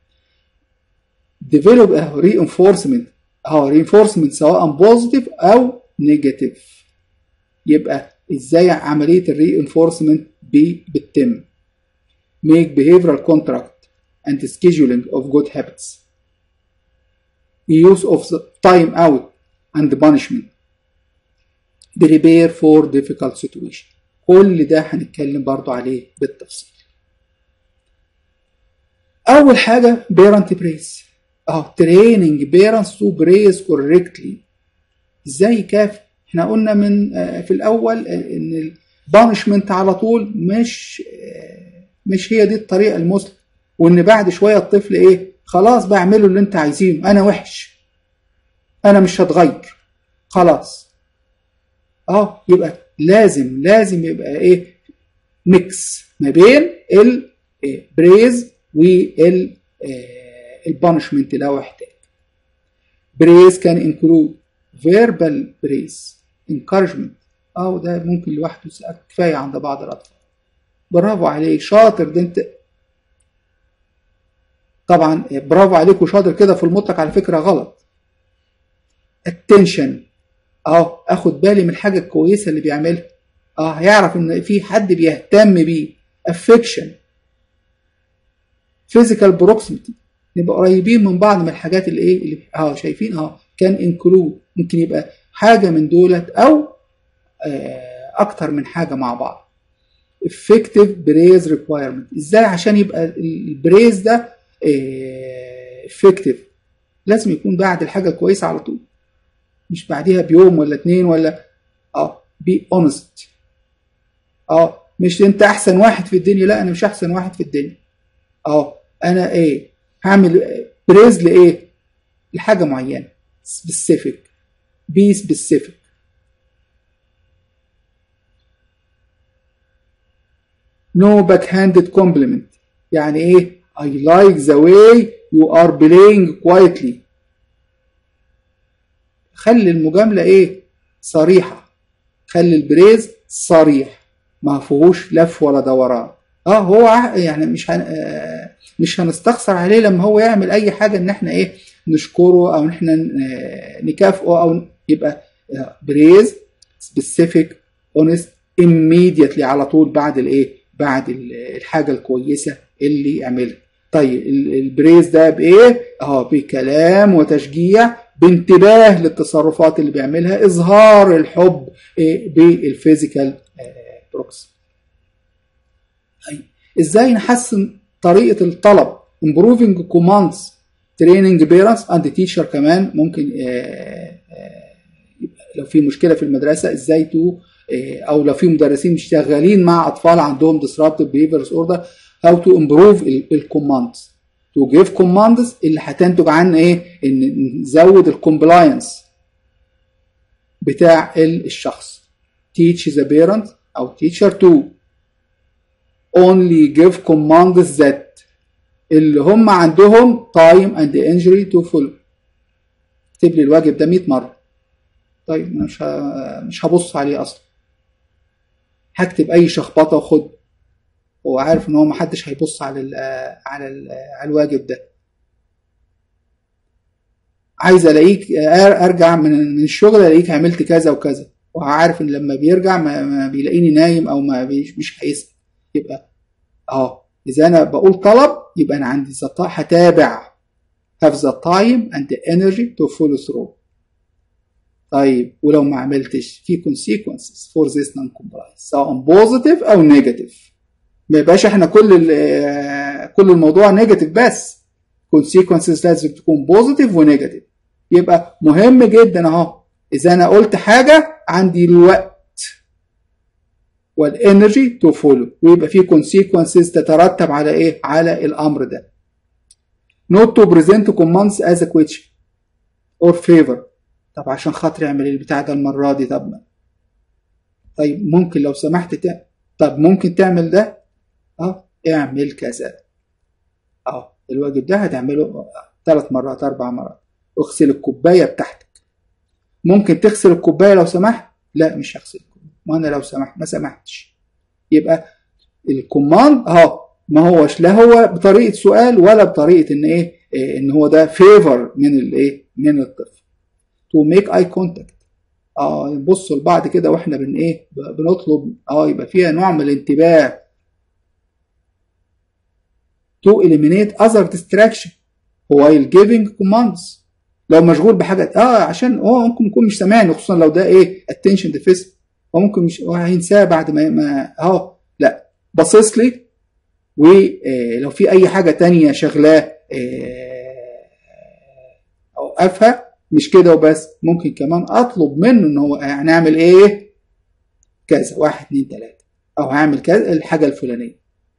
ديفلوب اه رينفورسمنت اه رينفورسمنت سواء بوزيتيف او نيجاتيف يبقى ازاي عمليه الرينفورسمنت بتتم make behavioral contract and scheduling of good habits use of the time out and punishment prepare for difficult situation كل ده هنتكلم برضو عليه بالتفصيل اول حاجه parent praise اه training parents to praise correctly ازاي يكافئ احنا قلنا من آه في الاول آه ان البانشمنت على طول مش آه مش هي دي الطريقه المثلى وان بعد شويه الطفل ايه خلاص بعمله اللي انت عايزينه انا وحش انا مش هتغير خلاص اه يبقى لازم لازم يبقى ايه ميكس ما بين البريز وال البانشمنت لو احتاج بريز كان انكلود فيربال بريز انكارجمنت اه ده ممكن لوحده كفايه عند بعض الاطفال برافو عليك شاطر ده انت طبعا برافو عليك وشاطر كده في المطلق على فكره غلط اتنشن اه اخد بالي من الحاجه الكويسه اللي بيعملها اه هيعرف ان في حد بيهتم بيه افكشن فيزيكال بروكسيمتي نبقى قريبين من بعض من الحاجات اللي ايه اللي اه شايفين اه كان انكلود ممكن يبقى حاجه من دولت او آه اكتر من حاجه مع بعض effective praise requirement ازاي عشان يبقى البريز ده آه effective لازم يكون بعد الحاجه الكويسه على طول مش بعديها بيوم ولا اتنين ولا اه بي اونست اه مش انت احسن واحد في الدنيا لا انا مش احسن واحد في الدنيا اه انا ايه هعمل بريز لايه لحاجه معينه سبيسيفيك بي سبيسيفيك نو باك هاندد كومبلمنت يعني ايه I like the way you are playing quietly خلي المجاملة ايه صريحة خلي البريز صريح ما فيهوش لف ولا دوران اه هو يعني مش هن... آه مش هنستخسر عليه لما هو يعمل اي حاجة ان احنا ايه نشكره او ان احنا نكافئه او يبقى بريز سبيسيفيك اونست immediately على طول بعد الايه بعد الحاجة الكويسة اللي يعملها طيب البريز ده بايه اه بكلام وتشجيع بانتباه للتصرفات اللي بيعملها اظهار الحب بالفيزيكال بروكس طيب ازاي نحسن طريقه الطلب improving commands training parents and teacher كمان ممكن لو في مشكله في المدرسه ازاي تو او لو في مدرسين شغالين مع اطفال عندهم disruptive behavior disorder how to improve الكوماندز to give commands اللي هتنتج عن ايه ان نزود الكومبلاينس بتاع الشخص teach the parent او teacher to only give commands that اللي هم عندهم time and injury to follow اكتب لي الواجب ده 100 مره طيب انا مش مش هبص عليه اصلا هكتب اي شخبطه وخد هو عارف ان هو محدش هيبص على ال على ال على الواجب ده عايز الاقيك ارجع من من الشغل الاقيك عملت كذا وكذا وعارف ان لما بيرجع ما, ما بيلاقيني نايم او ما بيش مش هيسال يبقى اه اذا انا بقول طلب يبقى انا عندي هتابع have the time and the energy to follow through طيب ولو ما عملتش في consequences for this non-compliance سواء positive او negative ما يبقاش احنا كل كل الموضوع نيجاتيف بس consequences لازم تكون بوزيتيف ونيجاتيف يبقى مهم جدا اهو اذا انا قلت حاجه عندي الوقت والانرجي تو فولو ويبقى في consequences تترتب على ايه على الامر ده not to present commands as a question or favor طب عشان خاطر اعمل البتاع ده المره دي طب طيب ممكن لو سمحت تعمل طب ممكن تعمل ده اه اعمل كذا اه الواجب ده هتعمله ثلاث مرات اربع مرات اغسل الكوبايه بتاعتك ممكن تغسل الكوبايه لو سمحت لا مش هغسل الكوبايه ما انا لو سمحت ما سمحتش يبقى الكوماند اهو ما هوش لا هو بطريقه سؤال ولا بطريقه ان ايه, إيه ان هو ده فيفر من الايه من الطفل تو ميك اي كونتاكت اه نبص لبعض كده واحنا بن ايه بنطلب اه يبقى فيها نوع من الانتباه to eliminate other distraction while giving commands لو مشغول بحاجه اه عشان هو ممكن يكون مش سامعني خصوصا لو ده ايه attention deficit هو ممكن مش هو هينساه بعد ما ما اه لا باصص لي ولو في اي حاجه تانية شغلاه اوقفها مش كده وبس ممكن كمان اطلب منه ان هو هنعمل ايه كذا واحد اتنين تلاته او هعمل كذا الحاجه الفلانيه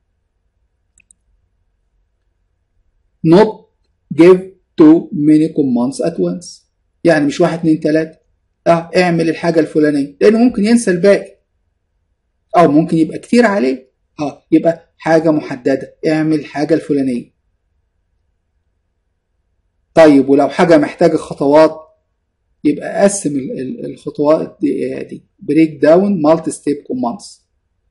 not give too many commands at once يعني مش واحد اتنين تلاته اه اعمل الحاجه الفلانيه لانه ممكن ينسى الباقي او ممكن يبقى كتير عليه اه يبقى حاجه محدده اعمل الحاجه الفلانيه طيب ولو حاجة محتاجة خطوات يبقى قسم الخطوات دي, دي بريك داون مالتي ستيب كوماندز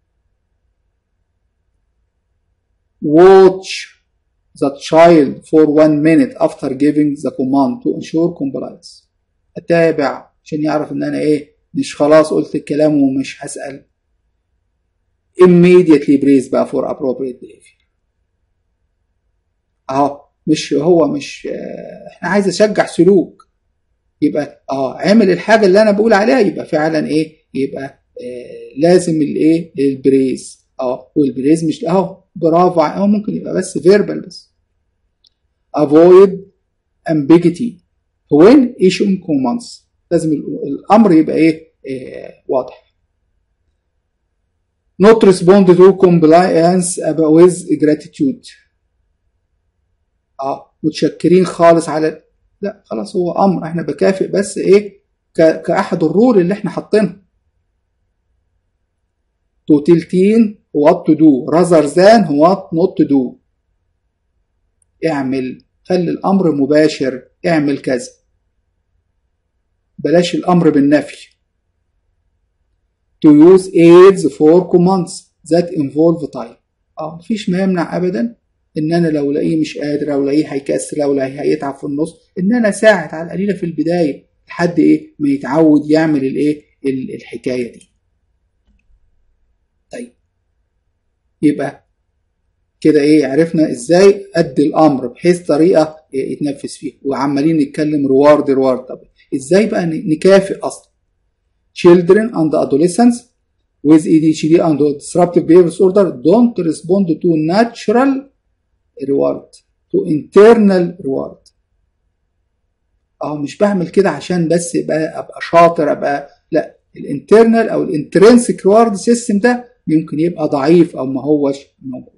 watch the child for one minute after giving the command to ensure compliance اتابع عشان يعرف ان انا ايه مش خلاص قلت الكلام ومش هسأل immediately brace بقى for appropriate behavior اهو مش هو مش احنا عايز اشجع سلوك يبقى اه عمل الحاجه اللي انا بقول عليها يبقى فعلا ايه يبقى آه لازم الايه البريز اه والبريز مش اهو برافو اهو ممكن يبقى بس فيربال بس avoid ambiguity when issuing commands لازم الامر يبقى ايه آه واضح not respond to compliance with gratitude اه متشكرين خالص على لا خلاص هو امر احنا بكافئ بس ايه ك... كاحد الرول اللي احنا حاطينها to tell teen what to do rather than what not to do اعمل خلي الامر مباشر اعمل كذا بلاش الامر بالنفي to use aids for commands that involve time اه مفيش ما يمنع ابدا ان انا لو لاقيه مش قادر او لاقيه هيكسل او لاقيه هيتعب في النص ان انا اساعد على القليله في البدايه لحد ايه ما يتعود يعمل الايه الحكايه دي طيب يبقى كده ايه عرفنا ازاي ادي الامر بحيث طريقه يتنفذ فيها وعمالين نتكلم روارد روارد طب ازاي بقى نكافئ اصلا children and adolescents with ADHD and disruptive behavior disorder don't respond to natural reward to internal reward اه مش بعمل كده عشان بس يبقى ابقى شاطر ابقى لا الانترنال او الانترنسك ريورد سيستم ده يمكن يبقى ضعيف او ما هوش موجود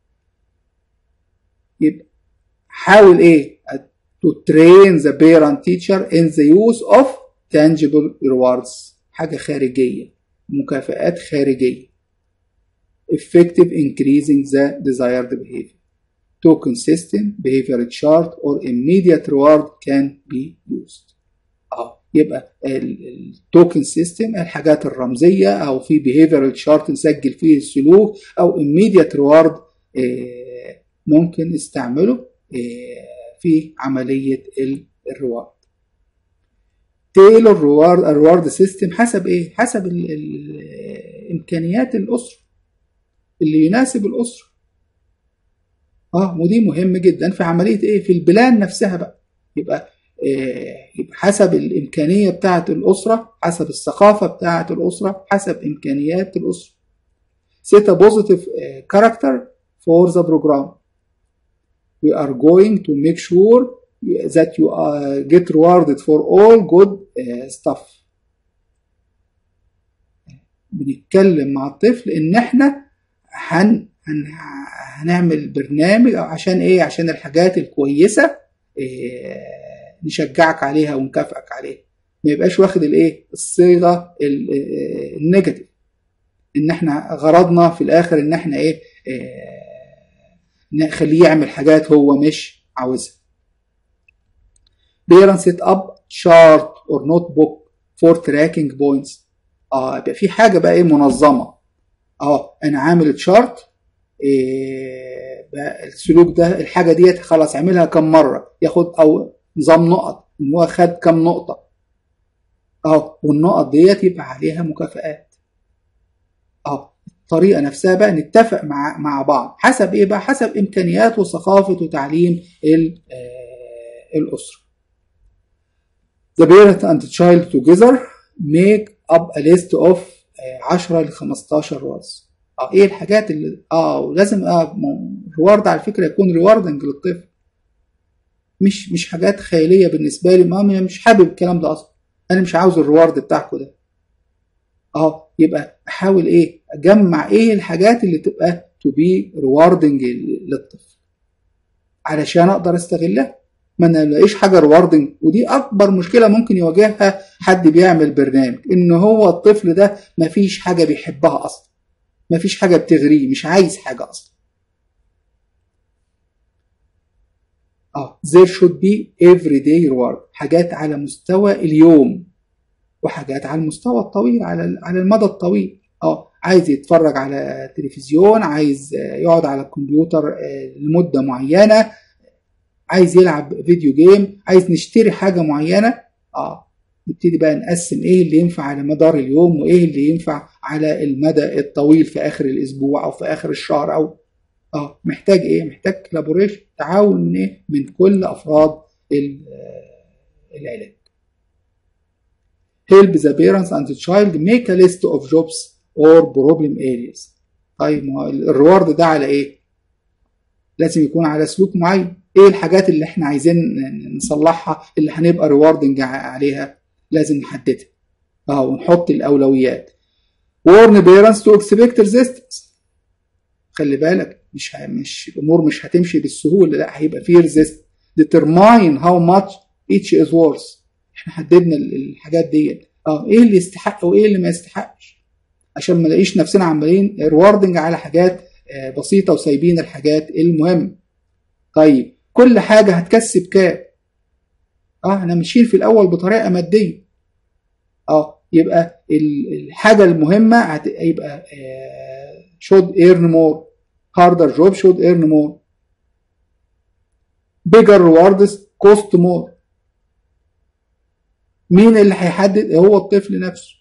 يبقى حاول ايه to train the parent teacher in the use of tangible rewards حاجة خارجية مكافآت خارجية effective increasing the desired behavior to consistent behavior chart or immediate reward can be used اه يبقى التوكن سيستم الحاجات الرمزية أو في behavioral chart نسجل فيه السلوك أو immediate reward آه ممكن نستعمله آه في عملية الريوارد تيلور الريوارد الريوارد سيستم حسب ايه؟ حسب ال ال امكانيات الاسره اللي يناسب الاسره. اه ودي مهم جدا في عمليه ايه؟ في البلان نفسها بقى. يبقى إيه يبقى حسب الامكانيه بتاعه الاسره، حسب الثقافه بتاعه الاسره، حسب امكانيات الاسره. Set a positive uh, character for the program. We are going to make sure that you uh, get rewarded for all good uh, stuff بنتكلم مع الطفل ان احنا هن هن هنعمل برنامج أو عشان ايه عشان الحاجات الكويسه إيه نشجعك عليها ونكافئك عليها ما يبقاش واخد الايه الصيغه النيجاتيف ان احنا غرضنا في الاخر ان احنا ايه, إيه نخليه يعمل حاجات هو مش عاوزها parents set up chart or notebook for tracking points اه يبقى في حاجه بقى ايه منظمه اه انا عامل تشارت إيه بقى السلوك ده الحاجه ديت خلاص اعملها كم مره ياخد او نظام نقط ان هو خد كم نقطه اه والنقط ديت يبقى عليها مكافآت اه الطريقه نفسها بقى نتفق مع مع بعض حسب ايه بقى حسب امكانيات وثقافه وتعليم الاسره The parent and child together make up a list of 10 ل 15 words اه ايه الحاجات اللي اه ولازم اه الريورد على فكره يكون ريواردنج للطفل مش مش حاجات خياليه بالنسبه لي ما مش حابب الكلام ده اصلا انا مش عاوز الريورد بتاعكم ده اه يبقى احاول ايه اجمع ايه الحاجات اللي تبقى تو بي ريواردنج للطفل علشان اقدر استغلها ما انا الاقيش حاجه ريواردنج ودي اكبر مشكله ممكن يواجهها حد بيعمل برنامج ان هو الطفل ده مفيش حاجه بيحبها اصلا مفيش حاجه بتغريه مش عايز حاجه اصلا اه there should be everyday reward حاجات على مستوى اليوم وحاجات على المستوى الطويل على على المدى الطويل اه عايز يتفرج على تلفزيون عايز يقعد على الكمبيوتر لمده معينه عايز يلعب فيديو جيم عايز نشتري حاجه معينه اه نبتدي بقى نقسم ايه اللي ينفع على مدار اليوم وايه اللي ينفع على المدى الطويل في اخر الاسبوع او في اخر الشهر او اه محتاج ايه محتاج كلابوريشن تعاون من ايه من كل افراد العلاج help the parents and the child make a list of jobs or problem areas طيب ما الريورد ده على ايه لازم يكون على سلوك معين ايه الحاجات اللي احنا عايزين نصلحها اللي هنبقى ريواردنج عليها لازم نحددها اه ونحط الاولويات warn parents to expect resistance خلي بالك مش مش الامور مش هتمشي بالسهوله لا هيبقى في ريزيست determine how much each is worth احنا حددنا الحاجات ديت اه ايه اللي يستحق وايه اللي ما يستحقش عشان ما نلاقيش نفسنا عمالين ريواردنج على حاجات بسيطه وسايبين الحاجات المهمه طيب كل حاجه هتكسب كام اه احنا ماشيين في الاول بطريقه ماديه اه يبقى الحاجه المهمه هيبقى should earn more harder job should earn more bigger rewards cost more مين اللي هيحدد هو الطفل نفسه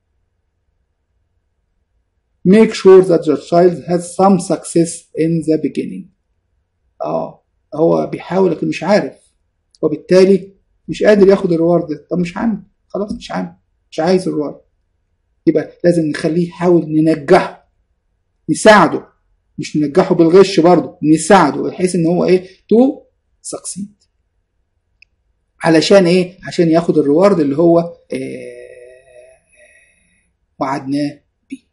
make sure that your child has some success in the beginning اه هو بيحاول لكن مش عارف وبالتالي مش قادر ياخد الريورد ده طب مش عندي خلاص مش عندي مش عايز الريورد يبقى لازم نخليه يحاول ننجحه نساعده مش ننجحه بالغش برضه نساعده بحيث ان هو ايه تو سكسيد علشان ايه عشان ياخد الريورد اللي هو إيه وعدناه بيه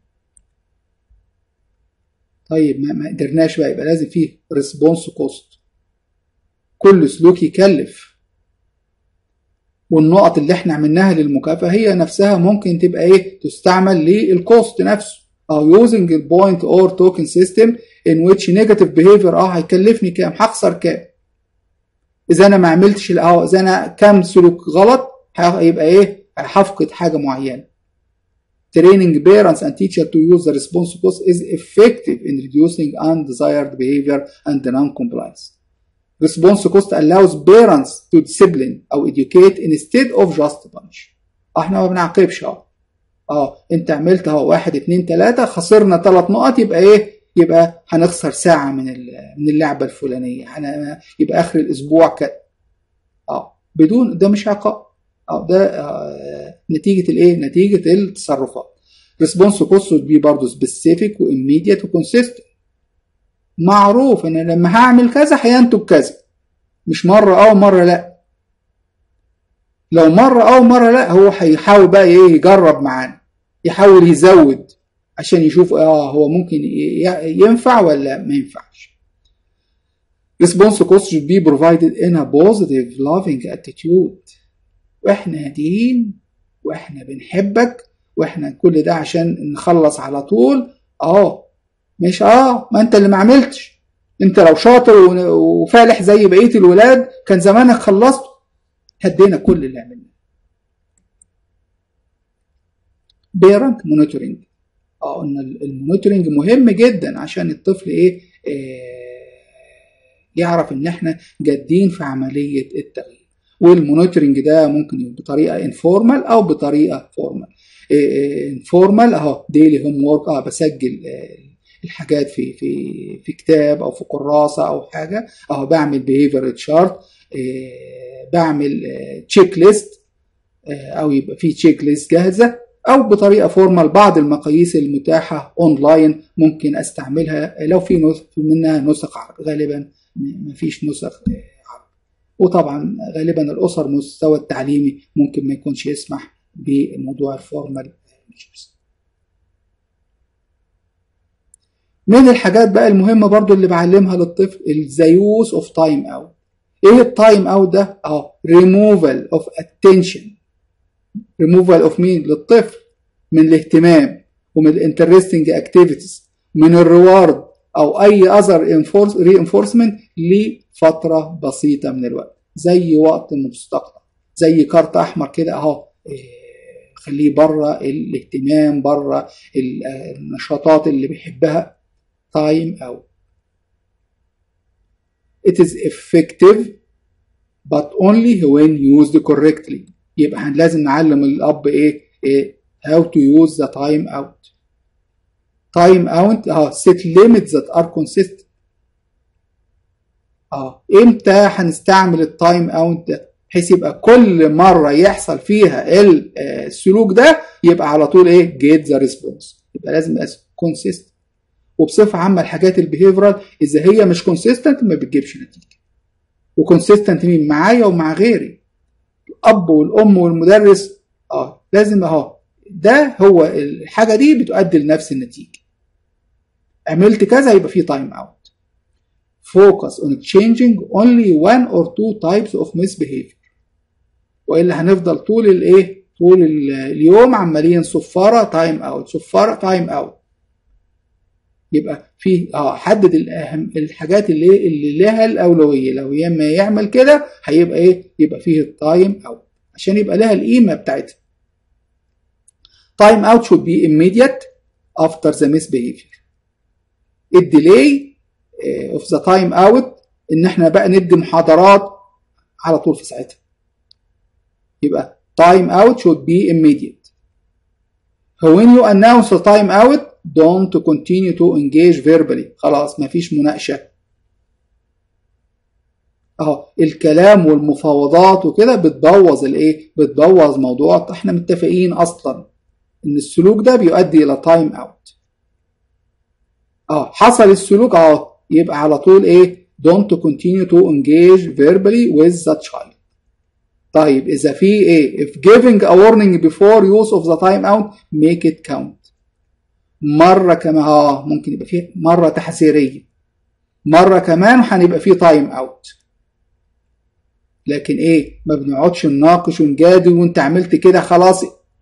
طيب ما قدرناش بقى يبقى لازم فيه ريسبونس كوست كل سلوك يكلف والنقط اللي احنا عملناها للمكافأة هي نفسها ممكن تبقى ايه تستعمل للكوست نفسه او using a point or token system in which negative behavior اه هيكلفني كام هخسر كام اذا انا ما عملتش اه اذا انا كام سلوك غلط هيبقى ايه هفقد حاجه معينه training parents and teachers to use the response cost is effective in reducing undesired behavior and non-compliance. Response cost allows parents to discipline أو educate instead of just punish. احنا ما بنعاقبش اه اه انت عملت اهو واحد اتنين تلاتة خسرنا ثلاث نقط يبقى ايه؟ يبقى هنخسر ساعة من من اللعبة الفلانية يبقى آخر الأسبوع كده اه بدون ده مش عقاب اه ده آه نتيجة الايه؟ نتيجة التصرفات. ريسبونس كوست بي برضه سبيسيفيك وإميديت وكونسيستنت. معروف ان لما هعمل كذا هينتج كذا. مش مرة اه ومرة لا. لو مرة اه ومرة لا هو هيحاول بقى ايه يجرب معانا. يحاول يزود عشان يشوف اه هو ممكن ينفع ولا ما ينفعش response course should be provided in a positive loving attitude واحنا هاديين واحنا بنحبك واحنا كل ده عشان نخلص على طول اه مش اه ما انت اللي ما عملتش انت لو شاطر وفالح زي بقيه الولاد كان زمانك خلصت هدينا كل اللي عملناه بيرنت مونيتورنج اه قلنا المونيتورنج مهم جدا عشان الطفل ايه آه يعرف ان احنا جادين في عمليه التغيير والمونيتورنج ده ممكن يبقى بطريقه انفورمال او بطريقه فورمال انفورمال اهو ديلي هوم وورك اه بسجل الحاجات في في في كتاب او في كراسه او حاجه اهو بعمل بيهيفير تشارت بعمل تشيك ليست او يبقى في تشيك ليست جاهزه او بطريقه فورمال بعض المقاييس المتاحه اونلاين ممكن استعملها لو في منها نسخ عربي غالبا ما فيش نسخ عربي وطبعا غالبا الاسر المستوى التعليمي ممكن ما يكونش يسمح بموضوع الفورمال ميجرز من الحاجات بقى المهمه برضو اللي بعلمها للطفل ذا يوز اوف تايم اوت ايه التايم اوت ده اه ريموفال اوف اتنشن ريموفال اوف مين للطفل من الاهتمام ومن الانترستنج اكتيفيتيز من الريوارد او اي اذر رينفورسمنت لفتره بسيطه من الوقت زي وقت مستقطع زي كارت احمر كده اهو خليه بره الاهتمام بره النشاطات اللي بيحبها تايم اوت It is effective but only when used correctly يبقى لازم نعلم الاب ايه, إيه how to use the time out time out اه set limits that are consistent اه امتى هنستعمل التايم اوت ده بحيث يبقى كل مره يحصل فيها السلوك ده يبقى على طول ايه جيت ذا ريسبونس يبقى لازم يبقى كونسيستنت وبصفه عامه الحاجات البيهيفرال اذا هي مش كونسيستنت ما بتجيبش نتيجه وكونسيستنت مين معايا ومع غيري الاب والام والمدرس اه لازم اهو ده هو الحاجه دي بتؤدي لنفس النتيجه عملت كذا يبقى في تايم اوت focus on changing only one or two types of misbehavior والا هنفضل طول الايه طول اليوم عمالين صفاره تايم اوت صفاره تايم اوت يبقى في اه حدد الاهم الحاجات اللي اللي لها الاولويه لو لما يعمل كده هيبقى ايه يبقى فيه التايم اوت عشان يبقى لها القيمه بتاعتها تايم اوت should be immediate after the misbehavior الديلي اوف ذا تايم اوت ان احنا بقى ندي محاضرات على طول في ساعتها يبقى time out should be immediate when you announce the time out don't continue to engage verbally خلاص مفيش مناقشة اهو الكلام والمفاوضات وكده بتبوظ الايه بتبوظ موضوع احنا متفقين اصلا ان السلوك ده بيؤدي الى تايم اوت اه حصل السلوك اه يبقى على طول ايه don't continue to engage verbally with the child طيب إذا في إيه if giving a warning before use of the time out make it count مرة كمان اه ممكن يبقى فيه مرة تحذيرية مرة كمان هنبقى فيه تايم اوت لكن ايه ما بنقعدش نناقش ونجادل وانت عملت كده خلاص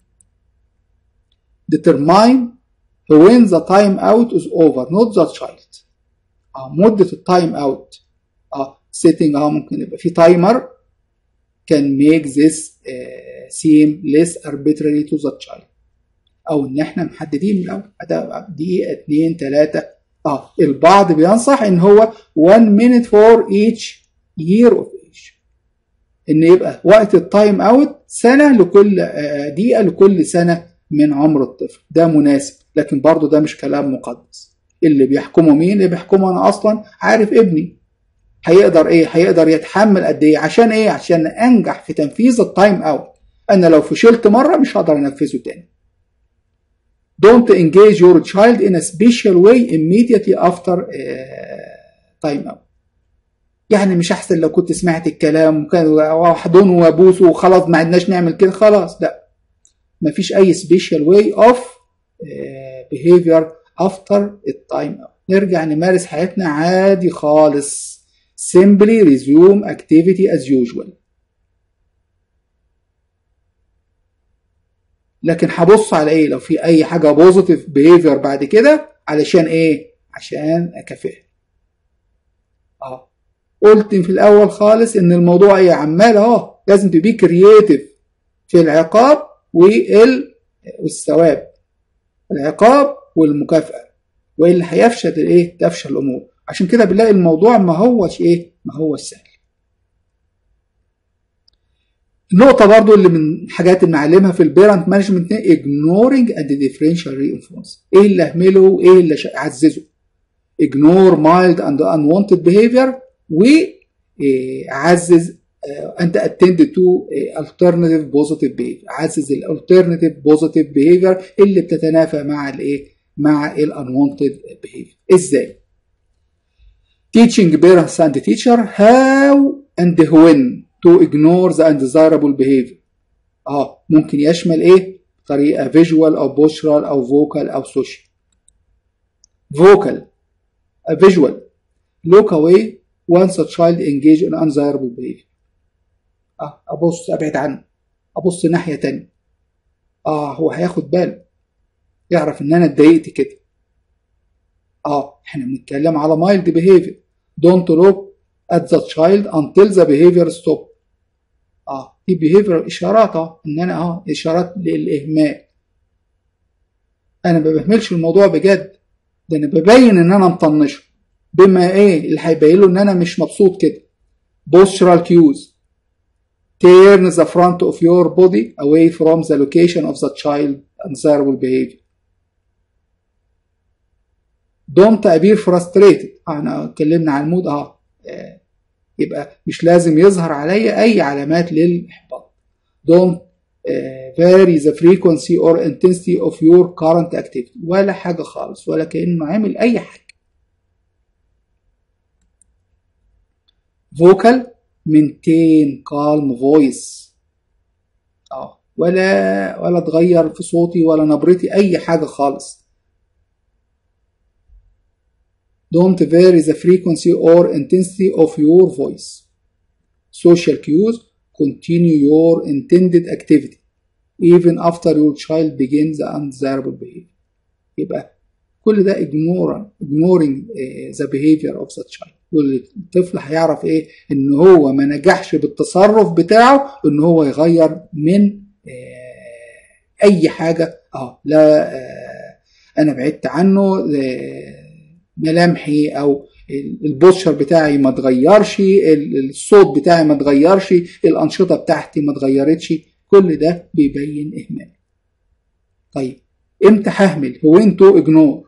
determine when the time out is over not the child اه مدة التايم اوت اه setting اه ممكن يبقى في تايمر can make this uh, seem less arbitrary to the child او ان احنا محددين من الاول دقيقة اتنين تلاتة اه البعض بينصح ان هو 1 minute for each year of age ان يبقى وقت التايم اوت سنة لكل دقيقة لكل سنة من عمر الطفل ده مناسب لكن برضه ده مش كلام مقدس اللي بيحكمه مين اللي بيحكمه انا اصلا عارف ابني هيقدر ايه هيقدر يتحمل قد ايه عشان ايه عشان انجح في تنفيذ التايم اوت انا لو فشلت مره مش هقدر انفذه تاني don't engage your child in a special way immediately after uh, time out يعني مش احسن لو كنت سمعت الكلام وكان واحضنه وابوسه وخلاص ما عدناش نعمل كده خلاص لا مفيش اي سبيشال واي اوف behavior after التايم اوت نرجع نمارس حياتنا عادي خالص simply resume activity as usual لكن هبص على ايه لو في اي حاجه بوزيتيف بيهيفير بعد كده علشان ايه عشان اكافئها اه قلت في الاول خالص ان الموضوع ايه عمال اهو لازم تبي كرييتيف في العقاب وال والثواب العقاب والمكافاه والا هيفشل الايه تفشل الامور عشان كده بنلاقي الموضوع ما هوش ايه ما هوش سهل النقطة برضو اللي من الحاجات اللي نعلمها في البيرنت مانجمنت ignoring and differential reinforce ايه اللي اهمله وايه اللي اعززه ignore mild and unwanted behavior وعزز انت attend to alternative positive behavior عزز ال alternative positive behavior اللي بتتنافى مع الايه مع ال unwanted behavior ازاي teaching parents and teacher how and when to ignore the undesirable behavior اه ممكن يشمل ايه طريقه فيجوال او بوشرال او فوكال او سوشيال فوكال فيجوال look away once a child engage in undesirable behavior اه ابص ابعد عنه ابص ناحيه تانية اه هو هياخد باله يعرف ان انا اتضايقت كده اه احنا بنتكلم على mild behavior don't look at the child until the behavior stop اه دي behavior اشارات اه ان انا اه اشارات للاهمال انا ما بهملش الموضوع بجد ده انا ببين ان انا مطنشه بما ايه اللي هيبين له ان انا مش مبسوط كده postural cues turn the front of your body away from the location of the child undesirable behavior don't appear frustrated احنا اتكلمنا عن المود اه يبقى مش لازم يظهر عليا اي علامات للاحباط don't uh, vary the frequency or intensity of your current activity ولا حاجة خالص ولا كأنه عامل أي حاجة vocal maintain calm voice اه ولا ولا اتغير في صوتي ولا نبرتي أي حاجة خالص don't vary the frequency or intensity of your voice social cues continue your intended activity even after your child begins the undesirable behavior يبقى كل ده ignoring, ignoring uh, the behavior of the child والطفل هيعرف ايه ان هو ما نجحش بالتصرف بتاعه ان هو يغير من uh, اي حاجة اه لا uh, انا بعدت عنه ملامحي او البوستشر بتاعي ما اتغيرش الصوت بتاعي ما اتغيرش الانشطه بتاعتي ما اتغيرتش كل ده بيبين اهمال طيب امتى ههمل هو انتو اجنور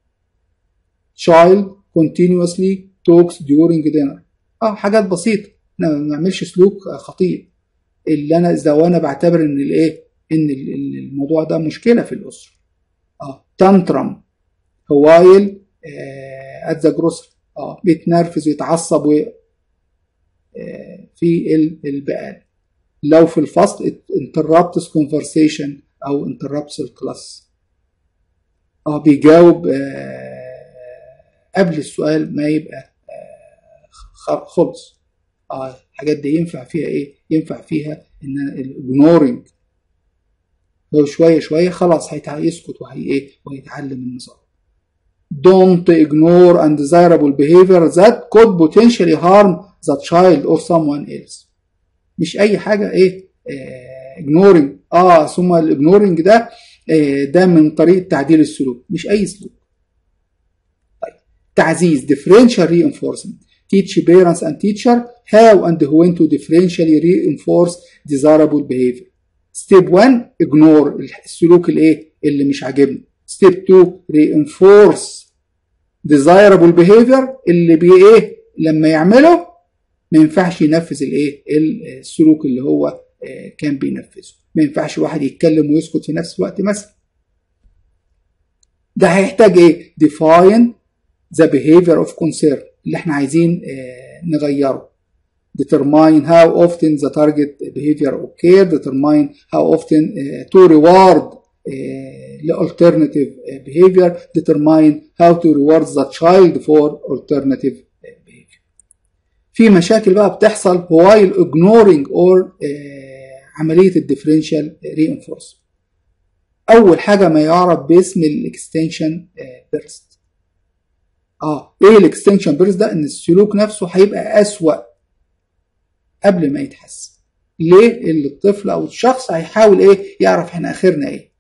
child continuously talks during dinner اه حاجات بسيطه انا ما بعملش سلوك خطير اللي انا اذا وانا بعتبر ان الايه ان الموضوع ده مشكله في الاسره اه تانترم هوايل ات ذا جروسري اه بيتنرفز ويتعصب و آه في البقال لو في الفصل interrupts conversation او interrupts الكلاس اه بيجاوب آه قبل السؤال ما يبقى آه خلص اه الحاجات دي ينفع فيها ايه ينفع فيها ان الاجنورنج هو شويه شويه خلاص هيسكت وهي ايه وهيتعلم النظام don't ignore undesirable behavior that could potentially harm the child or someone else مش اي حاجه ايه آه ignoring اه ثم الاجنورنج ده آه ده من طريقه تعديل السلوك مش اي سلوك طيب تعزيز differential reinforcement teach parents and teacher how and when to differentially reinforce desirable behavior step 1 ignore السلوك الايه اللي مش عاجبني step 2 reinforce desirable behavior اللي بي ايه لما يعمله ما ينفعش ينفذ الايه السلوك اللي هو كان بينفذه ما ينفعش واحد يتكلم ويسكت في نفس الوقت مثلا ده هيحتاج ايه define the behavior of concern اللي احنا عايزين نغيره determine how often the target behavior occur determine how often uh, to reward uh, alternative behavior determine how to reward the child for alternative behavior في مشاكل بقى بتحصل while ignoring or uh, عملية الديفرنشال reinforcement أول حاجة ما يعرف باسم الاكستنشن بيرست اه ايه الاكستنشن بيرست ده ان السلوك نفسه هيبقى أسوأ قبل ما يتحسن ليه اللي الطفل او الشخص هيحاول ايه يعرف احنا اخرنا ايه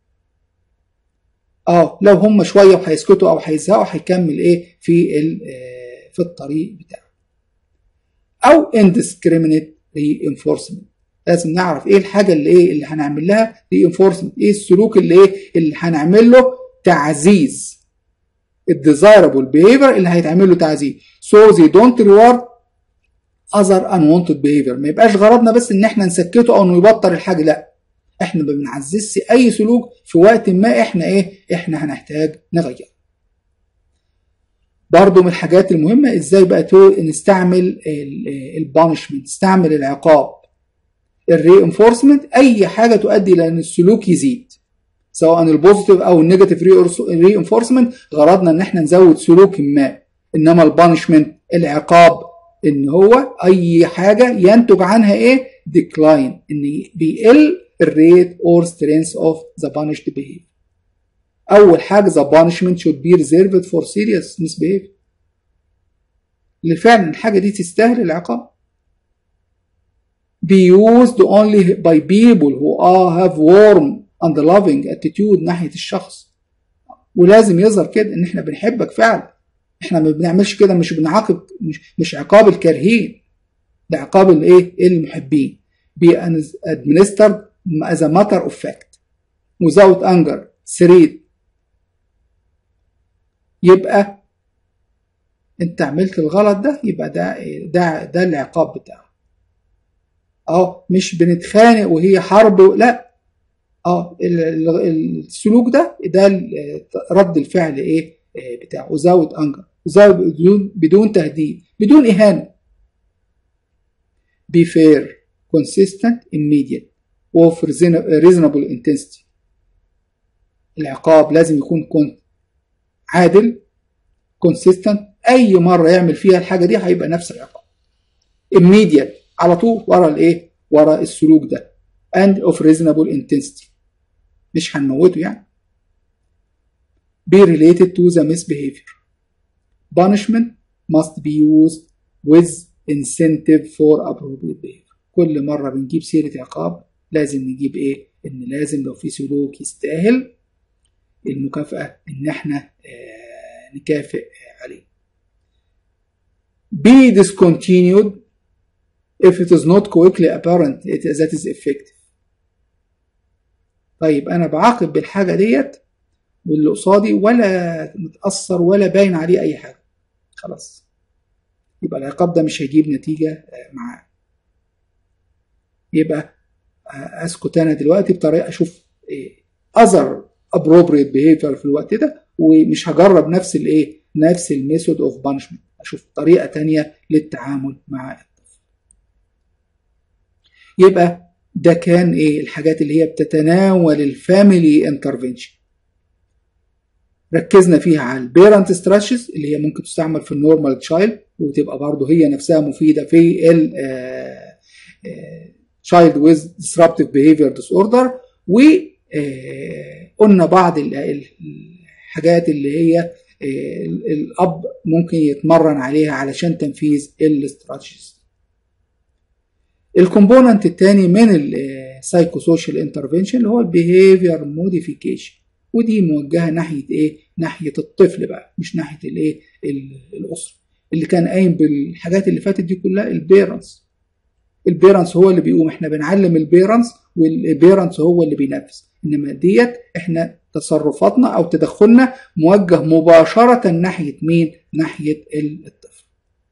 اه لو هم شويه وهيسكتوا او هيزهقوا هيكمل ايه في في الطريق بتاعه او indiscriminate reinforcement لازم نعرف ايه الحاجه اللي ايه اللي هنعمل لها reinforcement ايه السلوك اللي ايه اللي هنعمل له تعزيز الديزايربل behavior اللي هيتعمل له تعزيز so they don't reward other unwanted behavior ما يبقاش غرضنا بس ان احنا نسكته او انه يبطل الحاجه لا احنا ما بنعززش اي سلوك في وقت ما احنا ايه احنا هنحتاج نغير برضو من الحاجات المهمة ازاي بقى نستعمل البانشمنت نستعمل العقاب الرينفورسمنت اي حاجة تؤدي الى ان السلوك يزيد سواء البوزيتيف او النيجاتيف رينفورسمنت غرضنا ان احنا نزود سلوك ما انما البانشمنت العقاب ان هو اي حاجه ينتج عنها ايه ديكلاين ان بيقل الريت اور سترينث اوف ذا punished behavior اول حاجه the punishment should be reserved for serious misbehavior اللي فعلا الحاجه دي تستاهل العقاب be used only by people who are have warm and loving attitude ناحيه الشخص ولازم يظهر كده ان احنا بنحبك فعلا احنا ما بنعملش كده مش بنعاقب مش, مش عقاب الكارهين ده عقاب الايه المحبين be administered as a matter of fact without anger threat يبقى انت عملت الغلط ده يبقى ده ده ده العقاب بتاعه اه مش بنتخانق وهي حرب لا اه السلوك ده ده رد الفعل ايه بتاعه without anger without بدون بدون تهديد بدون إهانة be fair consistent immediate of reasonable intensity العقاب لازم يكون كنت عادل consistent أي مرة يعمل فيها الحاجة دي هيبقى نفس العقاب immediate على طول ورا الإيه ورا السلوك ده and of reasonable intensity مش هنموته يعني be related to the misbehavior punishment must be used with incentive for appropriate behavior كل مرة بنجيب سيرة عقاب لازم نجيب ايه ان لازم لو في سلوك يستاهل المكافأة ان احنا آه نكافئ عليه be discontinued if it is not quickly apparent it, that is effective طيب انا بعاقب بالحاجة ديت واللي قصادي ولا متأثر ولا باين عليه أي حاجة خلاص يبقى العقاب ده مش هيجيب نتيجة معاه يبقى أسكت أنا دلوقتي بطريقة أشوف other appropriate behavior في الوقت ده ومش هجرب نفس الإيه نفس الميثود اوف بانشمنت أشوف طريقة تانية للتعامل مع الطفل يبقى ده كان إيه الحاجات اللي هي بتتناول الفاميلي انترفنشن ركزنا فيها على البيرنت ستراتشز اللي هي ممكن تستعمل في النورمال تشايلد وتبقى برضه هي نفسها مفيده في ال child with disruptive behavior disorder وقلنا بعض الحاجات اللي هي الاب ممكن يتمرن عليها علشان تنفيذ الاستراتيجيز الكومبوننت الثاني من السايكو سوشيال انترفنشن اللي هو البيهيفير موديفيكيشن ودي موجهه ناحيه ايه ناحيه الطفل بقى مش ناحيه الايه الاسره اللي كان قايم بالحاجات اللي فاتت دي كلها البيرنتس البيرنتس هو اللي بيقوم احنا بنعلم البيرنتس والبيرنتس هو اللي بينفذ انما ديت احنا تصرفاتنا او تدخلنا موجه مباشره ناحيه مين ناحيه الطفل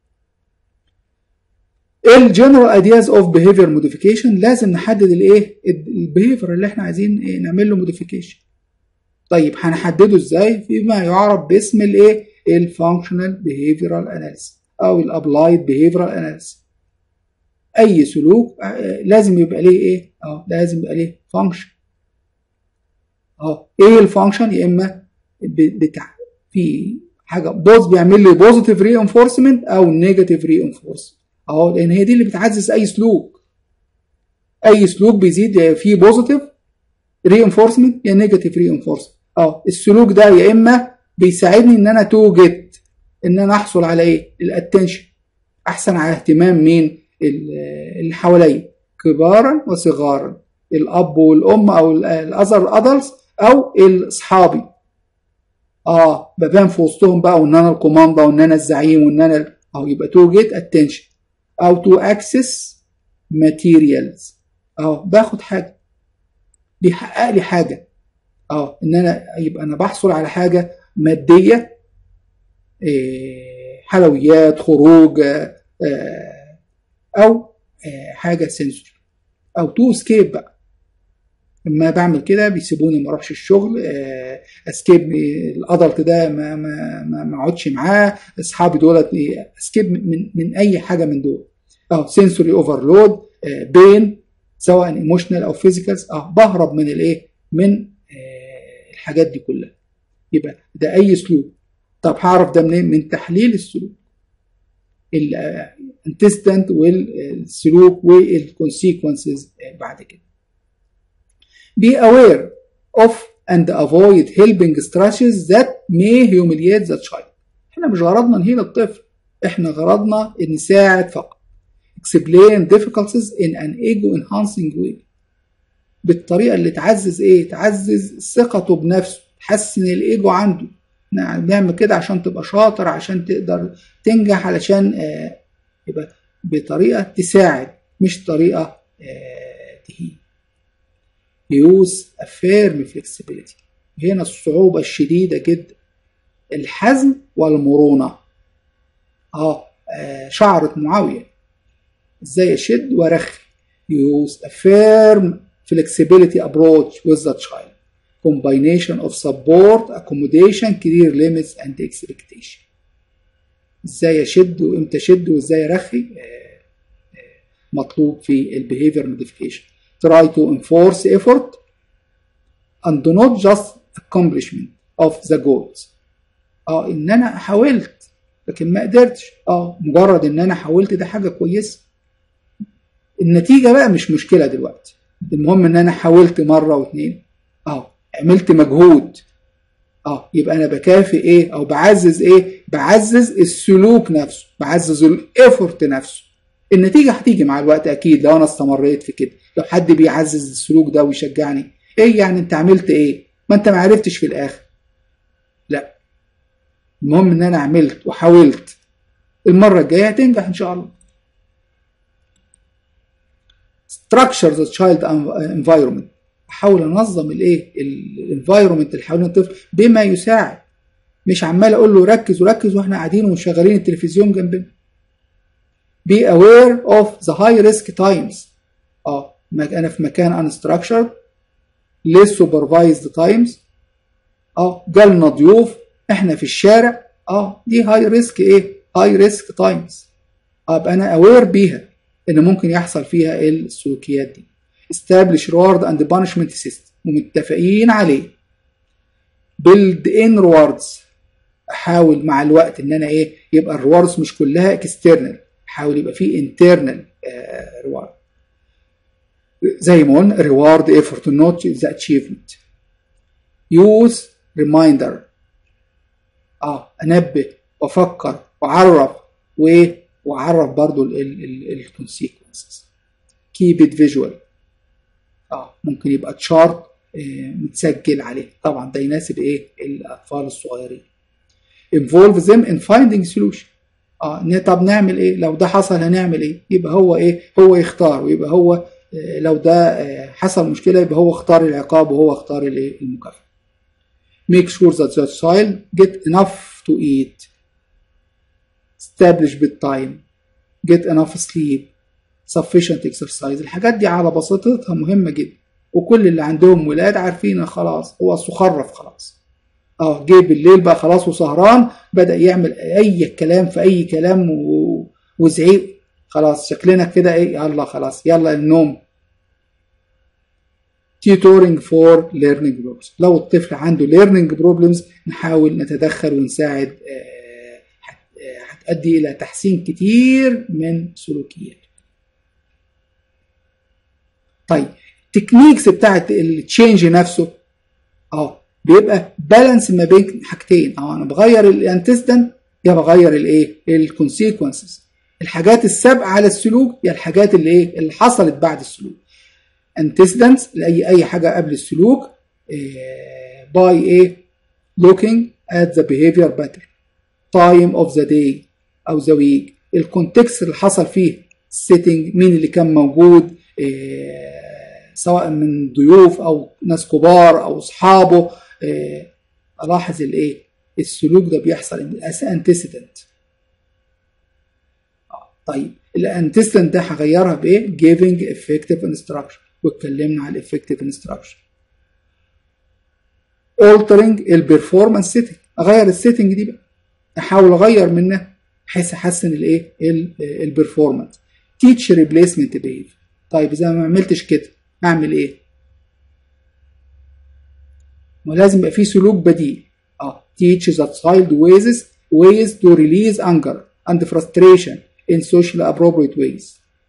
الجنرال ايدياز اوف بيهيفير موديفيكيشن لازم نحدد الايه البيهيفير اللي احنا عايزين إيه نعمل له موديفيكيشن طيب هنحدده ازاي فيما يعرف باسم الايه الفانكشنال بيهيفيرال اناليسيس او الابلايد بيهيفيرال اناليسيس اي سلوك آه، لازم يبقى ليه ايه اه لازم يبقى ليه فانكشن اه ايه الفانكشن يا اما بتاع في حاجه بوز بيعمل لي بوزيتيف ري انفورسمنت او نيجاتيف ري انفورسمنت اه لان هي دي اللي بتعزز اي سلوك اي سلوك بيزيد فيه بوزيتيف ري انفورسمنت يا نيجاتيف ري انفورسمنت اه السلوك ده يا اما بيساعدني ان انا تو جيت ان انا احصل على ايه الاتنشن احسن على اهتمام مين اللي حواليا كبارا وصغارا الاب والام او الاذر ادلتس او اصحابي اه ببان في وسطهم بقى وان انا الكوماندا وان انا الزعيم وان انا او يبقى تو جيت اتنشن او تو اكسس ماتيريالز اه باخد حاجه بيحقق لي حاجه اه ان انا يبقى انا بحصل على حاجه ماديه إيه حلويات خروج آه او آه حاجه سنسوري او تو اسكيب بقى لما بعمل كده بيسيبوني ما اروحش الشغل آه اسكيب الادلت ده ما ما ما, ما اقعدش معاه اصحابي دولت اسكيب من من اي حاجه من دول اه سنسوري اوفرلود بين سواء ايموشنال او فيزيكالز اه بهرب من الايه من آه الحاجات دي كلها يبقى ده اي سلوك طب هعرف ده منين من تحليل السلوك الانتستنت والسلوك والكونسيكونسز بعد كده be aware of and avoid helping strategies that may humiliate the child احنا مش غرضنا نهين الطفل احنا غرضنا نساعد فقط explain difficulties in an ego enhancing way بالطريقة اللي تعزز ايه تعزز ثقته بنفسه تحسن الايجو عنده نعمل كده عشان تبقى شاطر عشان تقدر تنجح علشان آه يبقى بطريقة تساعد مش طريقة آه تهين use a firm flexibility هنا الصعوبة الشديدة جدا الحزم والمرونة اه, آه شعرة معاوية ازاي اشد وارخي use a firm flexibility approach with the child combination of support accommodation clear limits and expectation ازاي اشد وامتى اشد وازاي ارخي آه آه مطلوب في البيهيفير موديفيكيشن try to enforce effort and not just accomplishment of the goals اه ان انا حاولت لكن ما قدرتش اه مجرد ان انا حاولت ده حاجه كويسه النتيجه بقى مش مشكله دلوقتي المهم ان انا حاولت مره واتنين اه عملت مجهود اه يبقى انا بكافئ ايه او بعزز ايه بعزز السلوك نفسه بعزز الايفورت نفسه النتيجه هتيجي مع الوقت اكيد لو انا استمريت في كده لو حد بيعزز السلوك ده ويشجعني ايه يعني انت عملت ايه ما انت ما عرفتش في الاخر لا المهم ان انا عملت وحاولت المره الجايه هتنجح ان شاء الله structure the child environment احاول انظم الايه الانفايرمنت اللي حوالين الطفل بما يساعد مش عمال اقول له ركز وركز واحنا قاعدين ومشغلين التلفزيون جنبنا be aware of the high risk times اه انا في مكان unstructured less supervised times اه جالنا ضيوف احنا في الشارع اه دي هاي ريسك ايه هاي ريسك تايمز ابقى انا اوير بيها ان ممكن يحصل فيها السلوكيات دي establish reward and punishment system ومتفقين عليه build in rewards احاول مع الوقت ان انا ايه يبقى الريواردز مش كلها اكسترنال احاول يبقى فيه internal ريوارد زي ما قلنا reward effort not the achievement use reminder اه انبه وافكر واعرف وايه واعرف برضو الكونسيكونسز keep it visual اه ممكن يبقى تشارت آه متسجل عليه طبعا ده يناسب ايه الاطفال الصغيرين involve them in finding solution اه طب نعمل ايه لو ده حصل هنعمل ايه يبقى هو ايه هو يختار ويبقى هو آه لو ده آه حصل مشكله يبقى هو اختار العقاب وهو اختار الايه المكافاه make sure that the child get enough to eat establish bedtime get enough sleep sufficient exercise الحاجات دي على بساطتها مهمة جدا وكل اللي عندهم ولاد عارفين خلاص هو سخرف خلاص اه جه بالليل بقى خلاص وسهران بدأ يعمل أي كلام في أي كلام و... وزعيق خلاص شكلنا كده ايه يلا خلاص يلا النوم tutoring for learning problems لو الطفل عنده learning problems نحاول نتدخل ونساعد هتؤدي الى تحسين كتير من سلوكياته طيب التكنيكس بتاعت التشينج نفسه اه بيبقى بالانس ما بين حاجتين اه انا بغير الانتستنت يا بغير الايه الكونسيكونسز الحاجات السابقه على السلوك يا الحاجات اللي ايه اللي حصلت بعد السلوك antecedents لاي اي حاجه قبل السلوك باي ايه looking at the behavior pattern time of the day او the week الكونتكست اللي حصل فيه setting مين اللي كان موجود إيه سواء من ضيوف او ناس كبار او اصحابه إيه الاحظ الايه السلوك ده بيحصل antecedent طيب الانتستنت ده هغيرها بايه giving effective instruction واتكلمنا على الافكتيف انستراكشن altering البرفورمانس سيتنج اغير السيتنج دي بقى احاول اغير منها بحيث احسن الايه البرفورمانس تيتش ريبليسمنت بيهيف طيب اذا ما عملتش كده اعمل ايه ولازم يبقى في سلوك بديل اه teach the child ways ways to release anger and frustration in socially appropriate ways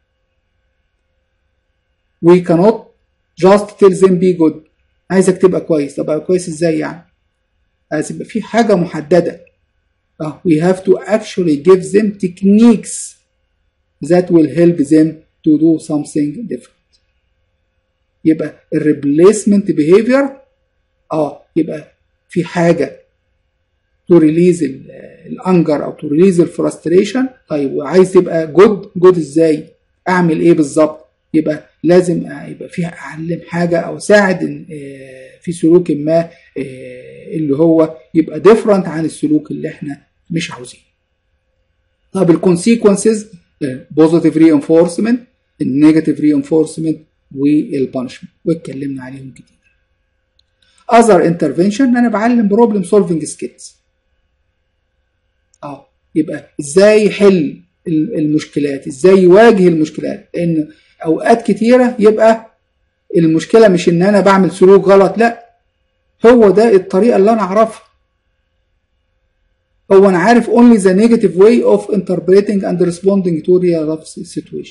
we cannot just tell them be good عايزك تبقى كويس طب كويس ازاي يعني لازم يبقى في حاجه محدده اه we have to actually give them techniques that will help them to do something different يبقى الريبليسمنت behavior اه يبقى في حاجه تو ريليز الانجر او تو ريليز الفرستريشن طيب وعايز تبقى جود جود ازاي اعمل ايه بالظبط يبقى لازم يبقى فيها اعلم حاجه او ساعد في سلوك ما اللي هو يبقى ديفرنت عن السلوك اللي احنا مش عاوزينه طب الكونسيكونسز بوزيتيف رينفورسمنت النيجاتيف رينفورسمنت والبانشمنت واتكلمنا عليهم كتير اذر انترفنشن انا بعلم بروبلم سولفنج سكيلز اه يبقى ازاي يحل المشكلات ازاي يواجه المشكلات لان اوقات كتيره يبقى المشكله مش ان انا بعمل سلوك غلط لا هو ده الطريقه اللي انا اعرفها هو انا عارف only the negative way of interpreting and responding to real life situation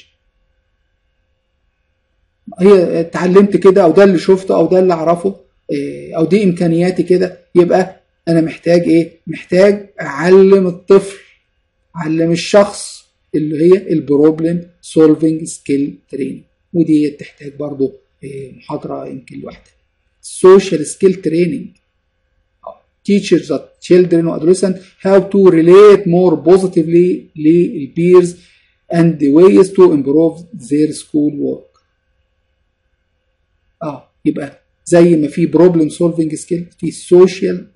هي اتعلمت كده او ده اللي شفته او ده اللي اعرفه او دي امكانياتي كده يبقى انا محتاج ايه محتاج اعلم الطفل اعلم الشخص اللي هي البروبلم سولفنج سكيل تريننج ودي تحتاج برضو محاضره يمكن لوحدها social skill training teaches the children or adolescents how to relate more positively للpeers and the ways to improve their school work اه يبقى زي ما في بروبلم سولفنج سكيل في سوشيال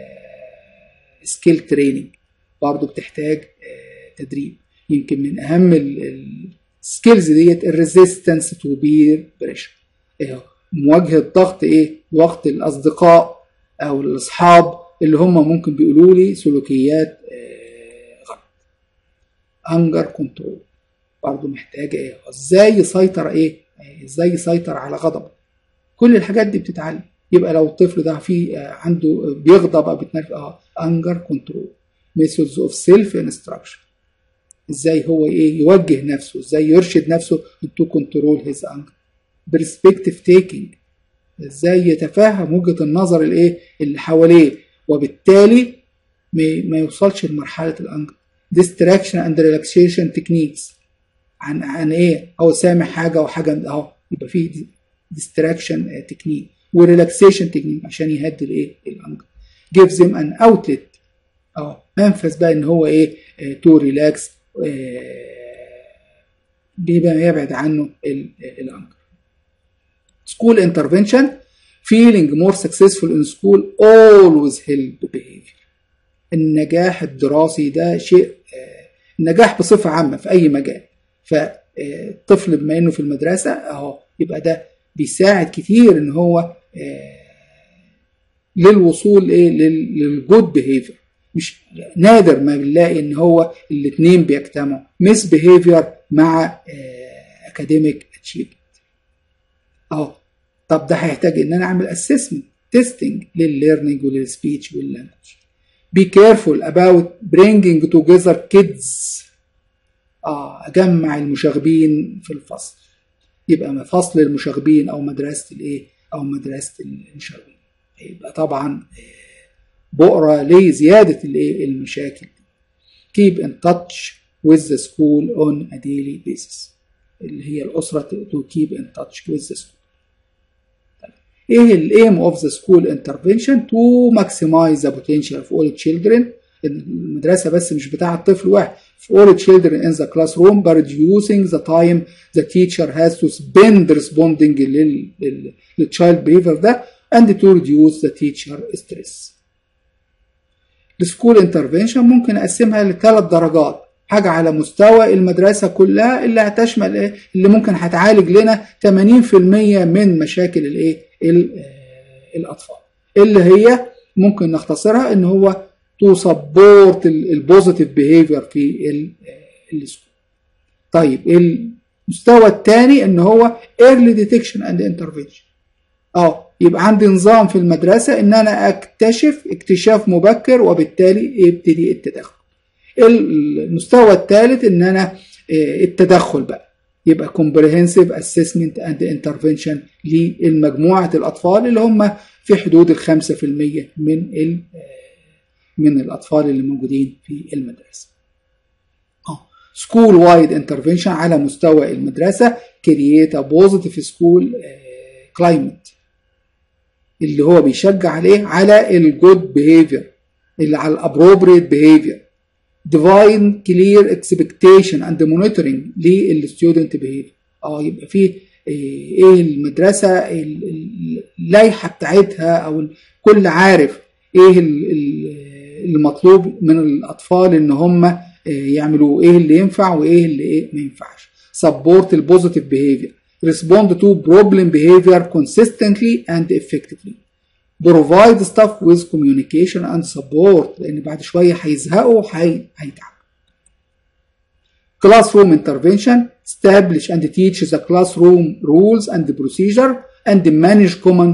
سكيل تريننج برضه بتحتاج آه تدريب يمكن من اهم السكيلز ديت الريزيستنس تو بير بريشر مواجهه ضغط ايه وقت الاصدقاء او الاصحاب اللي هم ممكن بيقولوا لي سلوكيات آه غلط انجر كنترول برضه محتاجه ايه ازاي يسيطر ايه ازاي يسيطر على غضبه كل الحاجات دي بتتعلم يبقى لو الطفل ده في عنده بيغضب او بيتنرفز اه انجر كنترول ميثودز اوف سيلف انستراكشن ازاي هو ايه يوجه نفسه ازاي يرشد نفسه تو كنترول هيز انجر برسبكتيف تيكينج ازاي يتفهم وجهه النظر الايه اللي حواليه وبالتالي ما يوصلش لمرحله الانجر ديستراكشن اند ريلاكسيشن تكنيكس عن عن ايه هو سامع حاجه وحاجه اهو يبقى في ديستراكشن تكنيك وريلاكسيشن تكنيك عشان يهدي الايه الانجر gives them an outlet اه منفذ بقى ان هو ايه تو ريلاكس بيبقى يبعد عنه الانجر school intervention feeling more successful in school always help behavior النجاح الدراسي ده شيء النجاح بصفة عامة في أي مجال فالطفل بما إنه في المدرسة أهو يبقى ده بيساعد كتير ان هو للوصول ايه للجود بيهيفير مش نادر ما بنلاقي ان هو الاثنين بيجتمعوا مس بيهيفير مع اكاديميك اتشيفمنت اهو طب ده هيحتاج ان انا اعمل اسسمنت تيستنج للليرنينج وللسبيتش واللانجوج be careful about bringing together kids اه اجمع المشاغبين في الفصل يبقى فصل المشاغبين او مدرسه الايه او مدرسه المشاغبين يبقى طبعا بؤره لزياده الايه المشاكل keep in touch with the school on a daily basis اللي هي الاسره to keep in touch with the school ايه الايم اوف ذا سكول انترفنشن تو ماكسمايز ذا potential of all children المدرسه بس مش بتاع الطفل واحد for all children in the classroom by reducing the time the teacher has to spend responding لل, لل, للchild behavior ده and to reduce the teacher stress. السكول انترفنشن ممكن اقسمها لثلاث درجات حاجة على مستوى المدرسة كلها اللي هتشمل ايه اللي ممكن هتعالج لنا 80% من مشاكل الايه الاطفال اللي هي ممكن نختصرها ان هو تو سبورت البوزيتيف بيهيفير في السكول طيب المستوى الثاني ان هو ايرلي ديتكشن اند انترفنشن اه يبقى عندي نظام في المدرسة ان انا اكتشف اكتشاف مبكر وبالتالي يبتدي التدخل المستوى الثالث ان انا التدخل بقى يبقى comprehensive assessment and intervention للمجموعة الأطفال اللي هم في حدود الخمسة في المية من من الأطفال اللي موجودين في المدرسة. school wide intervention على مستوى المدرسة create a positive school climate اللي هو بيشجع عليه على الجود behavior اللي على الابروبريت behavior divine clear expectation and monitoring للستودنت behavior اه يبقى فيه ايه المدرسه اللائحه بتاعتها او الكل عارف ايه المطلوب من الاطفال ان هم يعملوا ايه اللي ينفع وايه اللي ايه ما ينفعش support البوزيتيف behavior respond to problem behavior consistently and effectively provide staff with communication and support لان بعد شويه هيزهقوا هيتعبوا classroom intervention establish and teach the classroom rules and procedure and manage common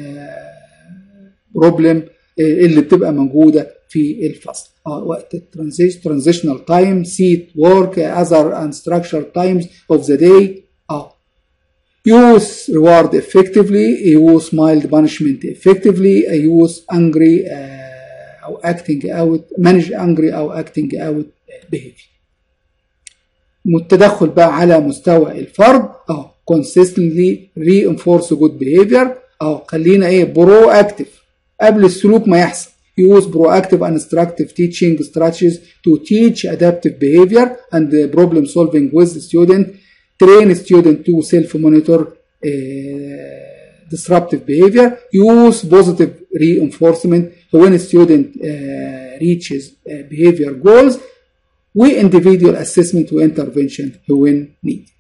problem اللي بتبقى موجوده في الفصل اه وقت transitional time seat work other and structured times of the day اه use reward effectively use mild punishment effectively use angry uh, أو acting out manage angry أو acting out behavior التدخل بقى على مستوى الفرد اه consistently reinforce good behavior اه خلينا ايه برو اكتف قبل السلوك ما يحصل use proactive and instructive teaching strategies to teach adaptive behavior and problem solving with the student train student to self-monitor uh, disruptive behavior, use positive reinforcement when a student uh, reaches uh, behavior goals, و-individual assessment و-intervention when needed.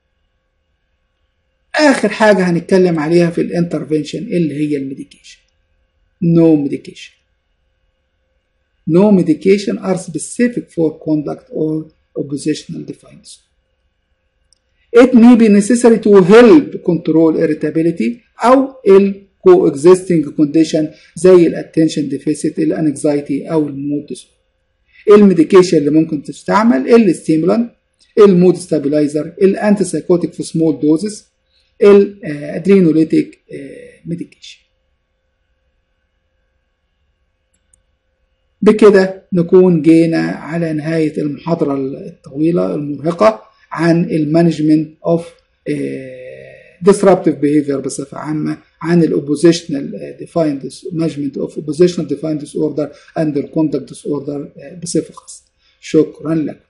آخر حاجة هنتكلم عليها في الانترفنشن اللي هي الميديكيشن. No medication. No medication are specific for conduct or oppositional defiance. It may be necessary to help control irritability أو ال coexisting condition زي الاتنشن ديفيسيت الانكزايتي أو المود الميديكيشن اللي ممكن تستعمل الستيمولانت المود ستابلايزر الانتي سايكوتيك في سمول دوزز الادرينوليتيك ميديكيشن بكده نكون جينا على نهاية المحاضرة الطويلة المرهقة عن المانجمنت اوف disruptive behavior بصفة عامة عن الاوبوزيشنال defined management of oppositional defined disorder and the conduct disorder بصفة خاصة شكرا لكم